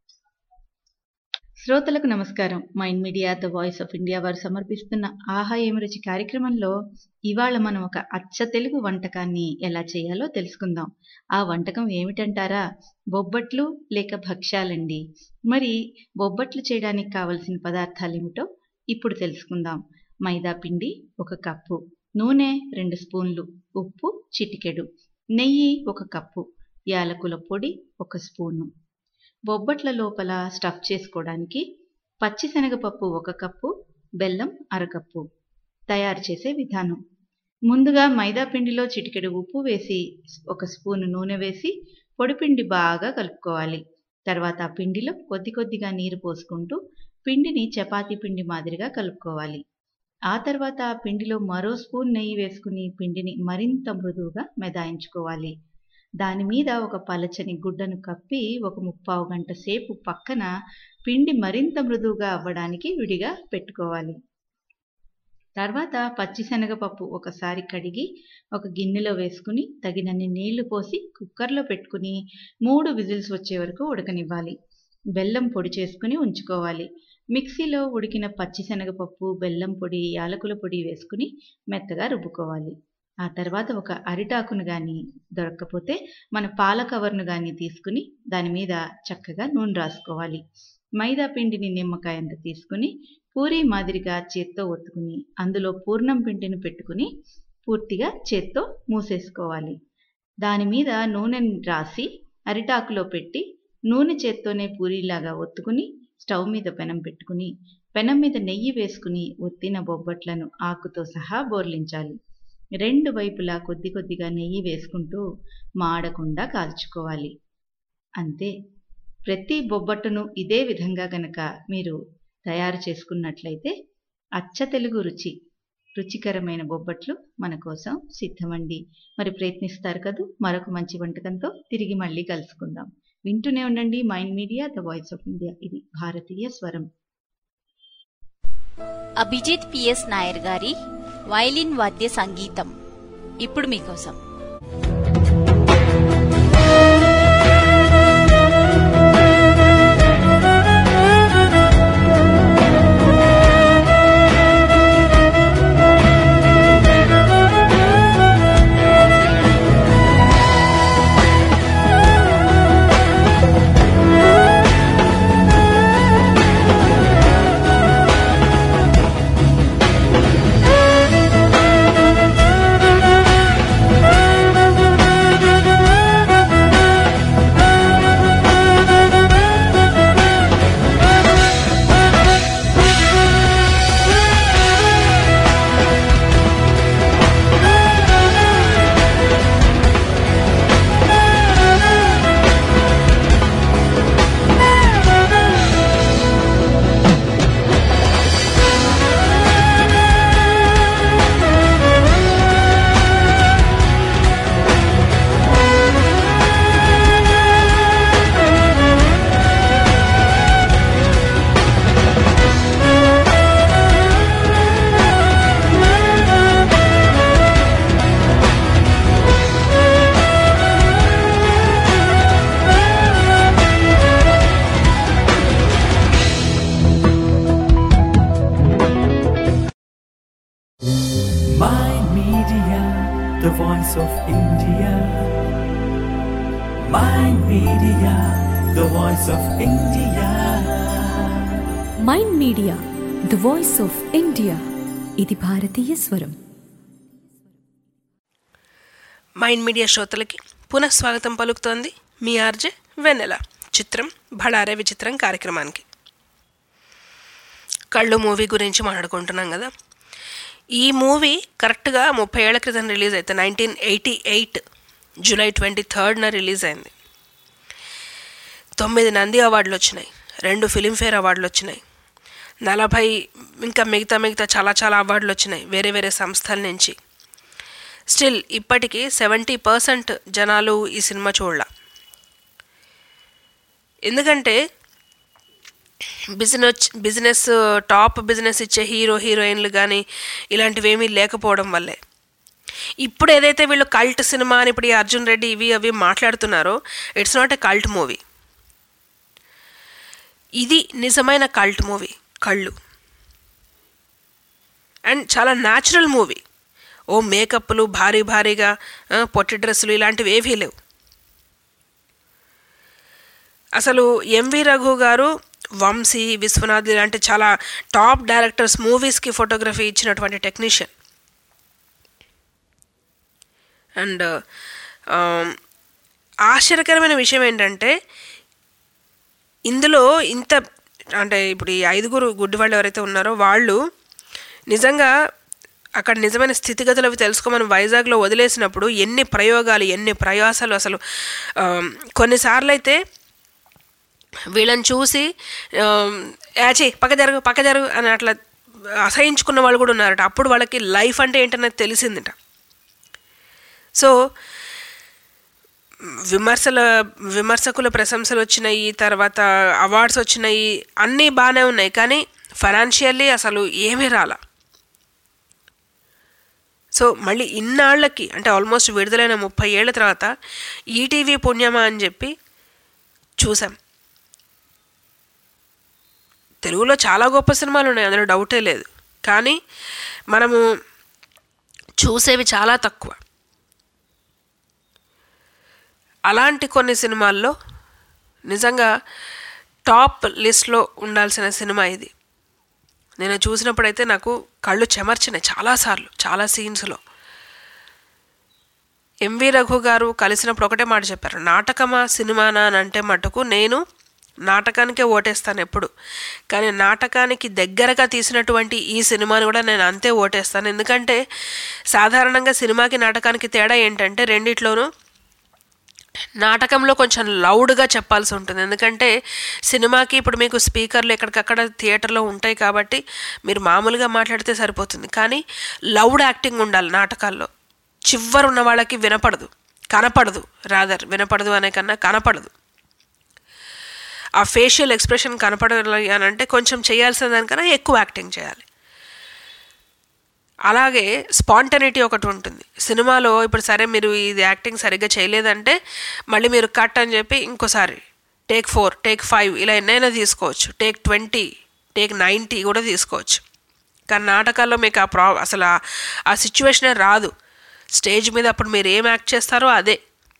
శ్రోతలకు నమస్కారం mind media the voice of India వారు సమర్పిస్తున్న ఆహా ఏమి రుచి కార్యక్రమంలో ఇవాళ మనం ఒక అచ్చ తెలుగు వంటకాన్ని ఎలా చేయాలో తెలుసుకుందాం ఆ వంటకం ఏమిటంటారా బొబ్బట్లు లేక భక్ష్యాలండి మరి బొబ్బట్లు చేయడానికి కావలసిన పదార్థాలు ఏమిటో ఇప్పుడు తెలుసుకుందాం మైదా పిండి ఒక కప్పు నూనె రెండు స్పూన్లు ఉప్పు చిటికెడు నెయ్యి ఒక కప్పు యాలకుల పొడి ఒక స్పూను బొబ్బట్ల లోపల స్టఫ్ చేసుకోవడానికి పచ్చిశనగపప్పు ఒక కప్పు బెల్లం అరకప్పు తయారు చేసే విధానం ముందుగా మైదా పిండిలో చిటికెడు ఉప్పు వేసి ఒక స్పూను నూనె వేసి పొడిపిండి బాగా కలుపుకోవాలి తర్వాత ఆ పిండిలో కొద్ది కొద్దిగా నీరు పోసుకుంటూ పిండిని చపాతీ పిండి మాదిరిగా కలుపుకోవాలి ఆ తర్వాత ఆ పిండిలో మరో స్పూన్ నెయ్యి వేసుకుని పిండిని మరింత మృదువుగా మెదాయించుకోవాలి దాని మీద ఒక పలచని గుడ్డను కప్పి ఒక ముప్పావు గంట సేపు పక్కన పిండి మరింత మృదువుగా అవ్వడానికి విడిగా పెట్టుకోవాలి తర్వాత పచ్చిశనగపప్పు ఒకసారి కడిగి ఒక గిన్నెలో వేసుకుని తగినన్ని నీళ్లు పోసి కుక్కర్లో పెట్టుకుని మూడు విజిల్స్ వచ్చే వరకు ఉడకనివ్వాలి బెల్లం పొడి చేసుకుని ఉంచుకోవాలి మిక్సీలో ఉడికిన పచ్చిశనగపప్పు బెల్లం పొడి యాలకుల పొడి వేసుకుని మెత్తగా రుబ్బుకోవాలి ఆ తర్వాత ఒక అరిటాకును కానీ దొరక్కపోతే మన పాల కవర్ను కానీ తీసుకుని దాని మీద చక్కగా నూనె రాసుకోవాలి మైదా పిండిని నిమ్మకాయంత తీసుకుని పూరి మాదిరిగా చేత్తో ఒత్తుకుని అందులో పూర్ణం పిండిని పెట్టుకుని పూర్తిగా చేత్తో మూసేసుకోవాలి దాని మీద నూనెని రాసి అరిటాకులో పెట్టి నూనె చేత్తోనే పూరీలాగా ఒత్తుకుని స్టవ్ మీద పెనం పెట్టుకుని పెనం మీద నెయ్యి వేసుకుని ఒత్తిన బొబ్బట్లను ఆకుతో సహా బోర్లించాలి రెండు వైపులా కొద్ది కొద్దిగా నెయ్యి వేసుకుంటూ మాడకుండా కాల్చుకోవాలి అంతే ప్రతి బొబ్బట్టును ఇదే విధంగా గనక మీరు తయారు చేసుకున్నట్లయితే అచ్చ తెలుగు రుచి రుచికరమైన బొబ్బట్లు మన కోసం సిద్ధమండి మరి ప్రయత్నిస్తారు కదూ మరొక మంచి వంటకంతో తిరిగి మళ్ళీ కలుసుకుందాం వింటూనే ఉండండి mind media the voice of India ఇది భారతీయ స్వరం అభిజిత్ పిఎస్ నాయర్ గారి వైలిన్ వాద్య సంగీతం ఇప్పుడు మీకోసం Mind Media, the voice of India. Mind Media, the voice of India. Mind media the voice of India ఇది భారతీయ స్వరం మైండ్ మీడియా శ్రోతలకి పునః స్వాగతం పలుకుతోంది మీ ఆర్జే వెన్నెల చిత్రం భళారే విచిత్రం కార్యక్రమానికి కళ్ళు మూవీ గురించి మాట్లాడుకుంటున్నాం కదా ఈ మూవీ కరెక్ట్గా ముప్పై ఏళ్ల క్రితం రిలీజ్ అయితే nineteen eighty eight July twenty థర్డ్న రిలీజ్ అయింది తొమ్మిది నంది అవార్డులు వచ్చినాయి రెండు ఫిలింఫేర్ అవార్డులు వచ్చినాయి నలభై ఇంకా మిగతా మిగతా చాలా చాలా అవార్డులు వచ్చినాయి వేరే వేరే సంస్థల నుంచి స్టిల్ ఇప్పటికీ సెవెంటీ పర్సెంట్ జనాలు ఈ సినిమా చూడాల ఎందుకంటే బిజినెస్ బిజినెస్ టాప్ బిజినెస్ ఇచ్చే హీరో హీరోయిన్లు కానీ ఇలాంటివి ఏమీ లేకపోవడం వల్లే ఇప్పుడు ఏదైతే వీళ్ళు కల్ట్ సినిమా అని ఇప్పుడు ఈ అర్జున్ రెడ్డి ఇవి అవి మాట్లాడుతున్నారో it's not a cult movie ఇది నిజమైన కల్ట్ మూవీ కళ్ళు అండ్ చాలా న్యాచురల్ మూవీ ఓ మేకప్లు భారీ భారీగా ఆ, పొట్టి డ్రెస్సులు ఇలాంటివి ఏవీ లేవు అసలు ఎంవి రఘు గారు వంశీ విశ్వనాథ్ ఇలాంటి చాలా టాప్ డైరెక్టర్స్ మూవీస్కి ఫోటోగ్రఫీ ఇచ్చినటువంటి టెక్నీషియన్ అండ్ ఆశ్చర్యకరమైన విషయం ఏంటంటే ఇందులో ఇంత అంటే ఇప్పుడు ఈ ఐదుగురు గుడ్డి వాళ్ళు ఎవరైతే ఉన్నారో వాళ్ళు నిజంగా అక్కడ నిజమైన స్థితిగతులు అవి తెలుసుకోమని వైజాగ్లో వదిలేసినప్పుడు ఎన్ని ప్రయోగాలు ఎన్ని ప్రయాసాలు అసలు ఆ, కొన్నిసార్లు అయితే వీళ్ళని చూసి యాచి పక్క జరుగు పక్క జరుగు అని అట్లా అసహించుకున్న వాళ్ళు కూడా ఉన్నారట అప్పుడు వాళ్ళకి లైఫ్ అంటే ఏంటనేది తెలిసిందిట సో విమర్శల విమర్శకుల ప్రశంసలు వచ్చినాయి తర్వాత అవార్డ్స్ వచ్చినాయి అన్నీ బాగానే ఉన్నాయి కానీ ఫైనాన్షియల్లీ అసలు ఏమీ రాలా సో మళ్ళీ ఇన్నాళ్ళకి అంటే ఆల్మోస్ట్ విడుదలైన ముప్పై ఏళ్ళ తర్వాత ఈటీవీ పుణ్యమా అని చెప్పి చూసాం తెలుగులో చాలా గొప్ప సినిమాలు ఉన్నాయి అందులో డౌటే లేదు కానీ మనము చూసేవి చాలా తక్కువ అలాంటి కొన్ని సినిమాల్లో నిజంగా టాప్ లిస్ట్లో ఉండాల్సిన సినిమా ఇది నేను చూసినప్పుడైతే నాకు కళ్ళు చెమర్చినాయి చాలాసార్లు చాలా సీన్స్లో ఎంవి రఘు గారు కలిసినప్పుడు ఒకటే మాట చెప్పారు నాటకమా సినిమానా అని అంటే మటుకు నేను నాటకానికే ఓటేస్తాను ఎప్పుడు కానీ నాటకానికి దగ్గరగా తీసినటువంటి ఈ సినిమాని కూడా నేను అంతే ఓటేస్తాను ఎందుకంటే సాధారణంగా సినిమాకి నాటకానికి తేడా ఏంటంటే రెండిట్లోనూ నాటకంలో కొంచెం లౌడ్గా చెప్పాల్సి ఉంటుంది ఎందుకంటే సినిమాకి ఇప్పుడు మీకు స్పీకర్లు ఎక్కడికక్కడ థియేటర్లో ఉంటాయి కాబట్టి మీరు మామూలుగా మాట్లాడితే సరిపోతుంది కానీ లౌడ్ యాక్టింగ్ ఉండాలి నాటకాల్లో చివరు ఉన్న వాళ్ళకి వినపడదు కనపడదు రాదర్ వినపడదు అనే కన్నా కనపడదు ఆ ఫేషియల్ ఎక్స్ప్రెషన్ కనపడాలి అని అంటే కొంచెం చేయాల్సిన దానికన్నా ఎక్కువ యాక్టింగ్ చేయాలి అలాగే స్పాంటనిటీ ఒకటి ఉంటుంది సినిమాలో ఇప్పుడు సరే మీరు ఇది యాక్టింగ్ సరిగ్గా చేయలేదంటే మళ్ళీ మీరు కట్ అని చెప్పి ఇంకోసారి టేక్ ఫోర్ టేక్ ఫైవ్ ఇలా ఎన్నైనా తీసుకోవచ్చు టేక్ ట్వంటీ టేక్ నైంటీ కూడా తీసుకోవచ్చు కానీ నాటకాల్లో మీకు ఆ ప్రా అసలు ఆ- ఆ సిచ్యువేషనే రాదు స్టేజ్ మీద అప్పుడు మీరు ఏం యాక్ట్ చేస్తారో అదే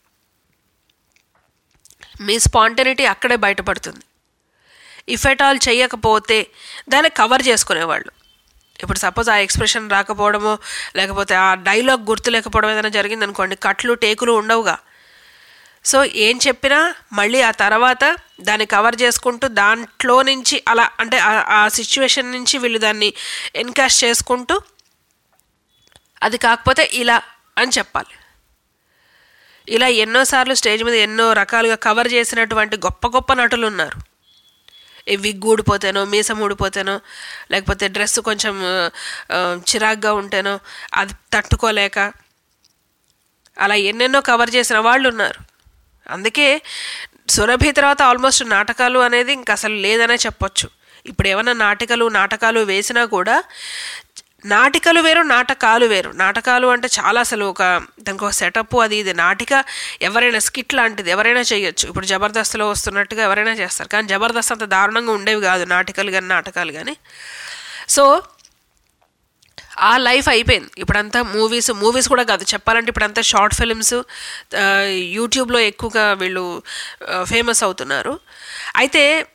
మీ స్పాంటనిటీ అక్కడే బయటపడుతుంది ఇఫ్ ఎట్ ఆల్ చేయకపోతే దాన్ని కవర్ చేసుకునేవాళ్ళు ఇప్పుడు సపోజ్ ఆ ఎక్స్ప్రెషన్ రాకపోవడమో లేకపోతే ఆ డైలాగ్ గుర్తు లేకపోవడం ఏదైనా జరిగింది అనుకోండి కట్లు టేకులు ఉండవుగా సో ఏం చెప్పినా మళ్ళీ ఆ తర్వాత దాన్ని కవర్ చేసుకుంటూ దాంట్లో నుంచి అలా అంటే ఆ- ఆ సిచ్యువేషన్ నుంచి వీళ్ళు దాన్ని ఎన్కాష్ చేసుకుంటూ అది కాకపోతే ఇలా అని చెప్పాలి ఇలా ఎన్నోసార్లు స్టేజ్ మీద ఎన్నో రకాలుగా కవర్ చేసినటువంటి గొప్ప గొప్ప నటులు ఉన్నారు ఈ విగ్ ఊడిపోతేనో మీసం ఊడిపోతేనో లేకపోతే డ్రెస్ కొంచెం ఆ, చిరాగ్గా ఉంటేనో అది తట్టుకోలేక అలా ఎన్నెన్నో కవర్ చేసిన వాళ్ళు ఉన్నారు అందుకే సురభి తర్వాత ఆల్మోస్ట్ నాటకాలు అనేది ఇంక అసలు లేదనే చెప్పొచ్చు ఇప్పుడు ఏమైనా నాటికలు నాటకాలు వేసినా కూడా నాటికలు వేరు నాటకాలు వేరు నాటకాలు అంటే చాలా అసలు ఒక దానికి ఒక సెటప్ అది ఇది నాటిక ఎవరైనా స్కిట్ లాంటిది ఎవరైనా చేయొచ్చు ఇప్పుడు జబర్దస్త్లో వస్తున్నట్టుగా ఎవరైనా చేస్తారు కానీ జబర్దస్త్ అంత దారుణంగా ఉండేవి కాదు నాటికలు కానీ నాటకాలు కానీ సో ఆ లైఫ్ అయిపోయింది ఇప్పుడంతా మూవీస్ మూవీస్ కూడా కాదు చెప్పాలంటే ఇప్పుడంతా షార్ట్ ఫిల్మ్స్ యూట్యూబ్లో ఎక్కువగా వీళ్ళు ఫేమస్ అవుతున్నారు అయితే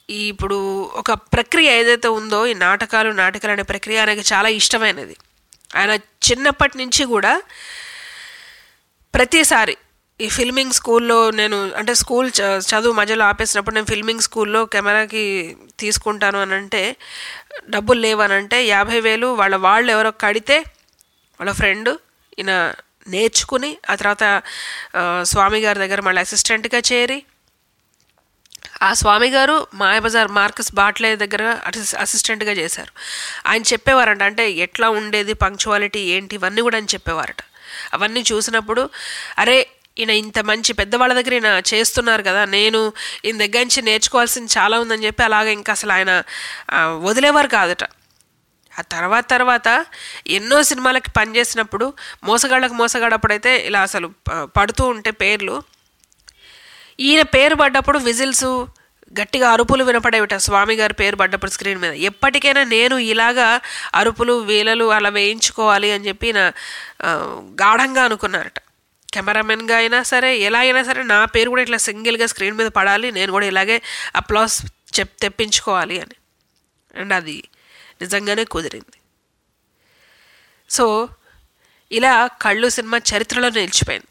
ఈ ఇప్పుడు ఒక ప్రక్రియ ఏదైతే ఉందో ఈ నాటకాలు నాటకాలు అనే ప్రక్రియ ఆయనకి చాలా ఇష్టమైనది ఆయన చిన్నప్పటి నుంచి కూడా ప్రతిసారి ఈ ఫిల్మింగ్ స్కూల్లో నేను అంటే స్కూల్ చ- చదువు మధ్యలో ఆపేసినప్పుడు నేను ఫిల్మింగ్ స్కూల్లో కెమెరాకి తీసుకుంటాను అని అంటే డబ్బులు లేవనంటే యాభై వేలు వాళ్ళ వాళ్ళు ఎవరో కడితే వాళ్ళ ఫ్రెండ్ ఈయన నేర్చుకుని ఆ తర్వాత ఆ, స్వామి గారి దగ్గర మళ్ళీ అసిస్టెంట్గా చేరి ఆ స్వామి గారు మాయబజార్ మార్కస్ బాట్లే దగ్గర అసిస్- అసిస్టెంట్గా చేశారు ఆయన చెప్పేవారంట అంటే ఎట్లా ఉండేది పంక్చువాలిటీ ఏంటి ఇవన్నీ కూడా ఆయన చెప్పేవారట అవన్నీ చూసినప్పుడు అరే ఈయన ఇంత మంచి పెద్దవాళ్ళ దగ్గర ఈయన చేస్తున్నారు కదా నేను ఈయన దగ్గర నుంచి నేర్చుకోవాల్సింది చాలా ఉందని చెప్పి అలాగే ఇంకా అసలు ఆయన ఆ, వదిలేవారు కాదట ఆ తర్వాత తర్వాత ఎన్నో సినిమాలకి పనిచేసినప్పుడు మోసగాళ్ళకి మోసగాడప్పుడైతే ఇలా అసలు ప- పడుతూ ఉంటే పేర్లు ఈయన పేరు పడ్డప్పుడు విజిల్స్ గట్టిగా అరుపులు వినపడేవిట స్వామి గారి పేరు పడ్డప్పుడు స్క్రీన్ మీద ఎప్పటికైనా నేను ఇలాగా అరుపులు వీలలు అలా వేయించుకోవాలి అని చెప్పి నా ఆ, గాఢంగా అనుకున్నారట కెమెరామెన్గా అయినా సరే ఎలా అయినా సరే నా పేరు కూడా ఇట్లా సింగిల్గా స్క్రీన్ మీద పడాలి నేను కూడా ఇలాగే అప్లాస్ చెప్ తెప్పించుకోవాలి అని అండ్ అది నిజంగానే కుదిరింది సో ఇలా కళ్ళు సినిమా చరిత్రలో నిలిచిపోయింది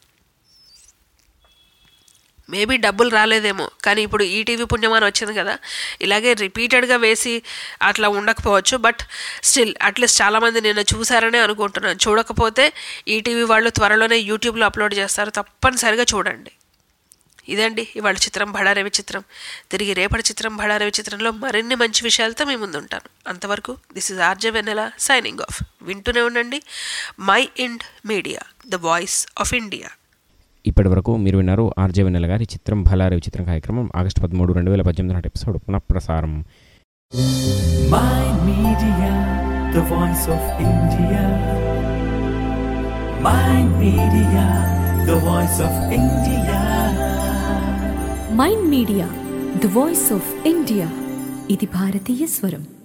మేబీ డబ్బులు రాలేదేమో కానీ ఇప్పుడు ఈటీవీ పుణ్యమాన్ వచ్చింది కదా ఇలాగే రిపీటెడ్గా వేసి అట్లా ఉండకపోవచ్చు బట్ స్టిల్ అట్లీస్ట్ చాలామంది నిన్న చూసారనే అనుకుంటున్నాను చూడకపోతే ఈటీవీ వాళ్ళు త్వరలోనే యూట్యూబ్లో అప్లోడ్ చేస్తారు తప్పనిసరిగా చూడండి ఇదండి ఇవాళ చిత్రం బడారవి చిత్రం తిరిగి రేపటి చిత్రం బడారవి చిత్రంలో మరిన్ని మంచి విషయాలతో మీ ముందు ఉంటాను అంతవరకు this is RJ Vennela signing off వింటూనే ఉండండి mind media the voice of India ఇప్పటి వరకు మీరు విన్నారు ఆర్జే వెన్నెల గారి చిత్రం భలారే చిత్రం కార్యక్రమం ఆగస్టు పదమూడు రెండు వేల పద్దెనిమిది నాటి ఎపిసోడ్ పునఃప్రసారం Mind Media, the voice of India. Mind Media, the voice of India. Mind media the voice of India ఇది భారతీయ స్వరం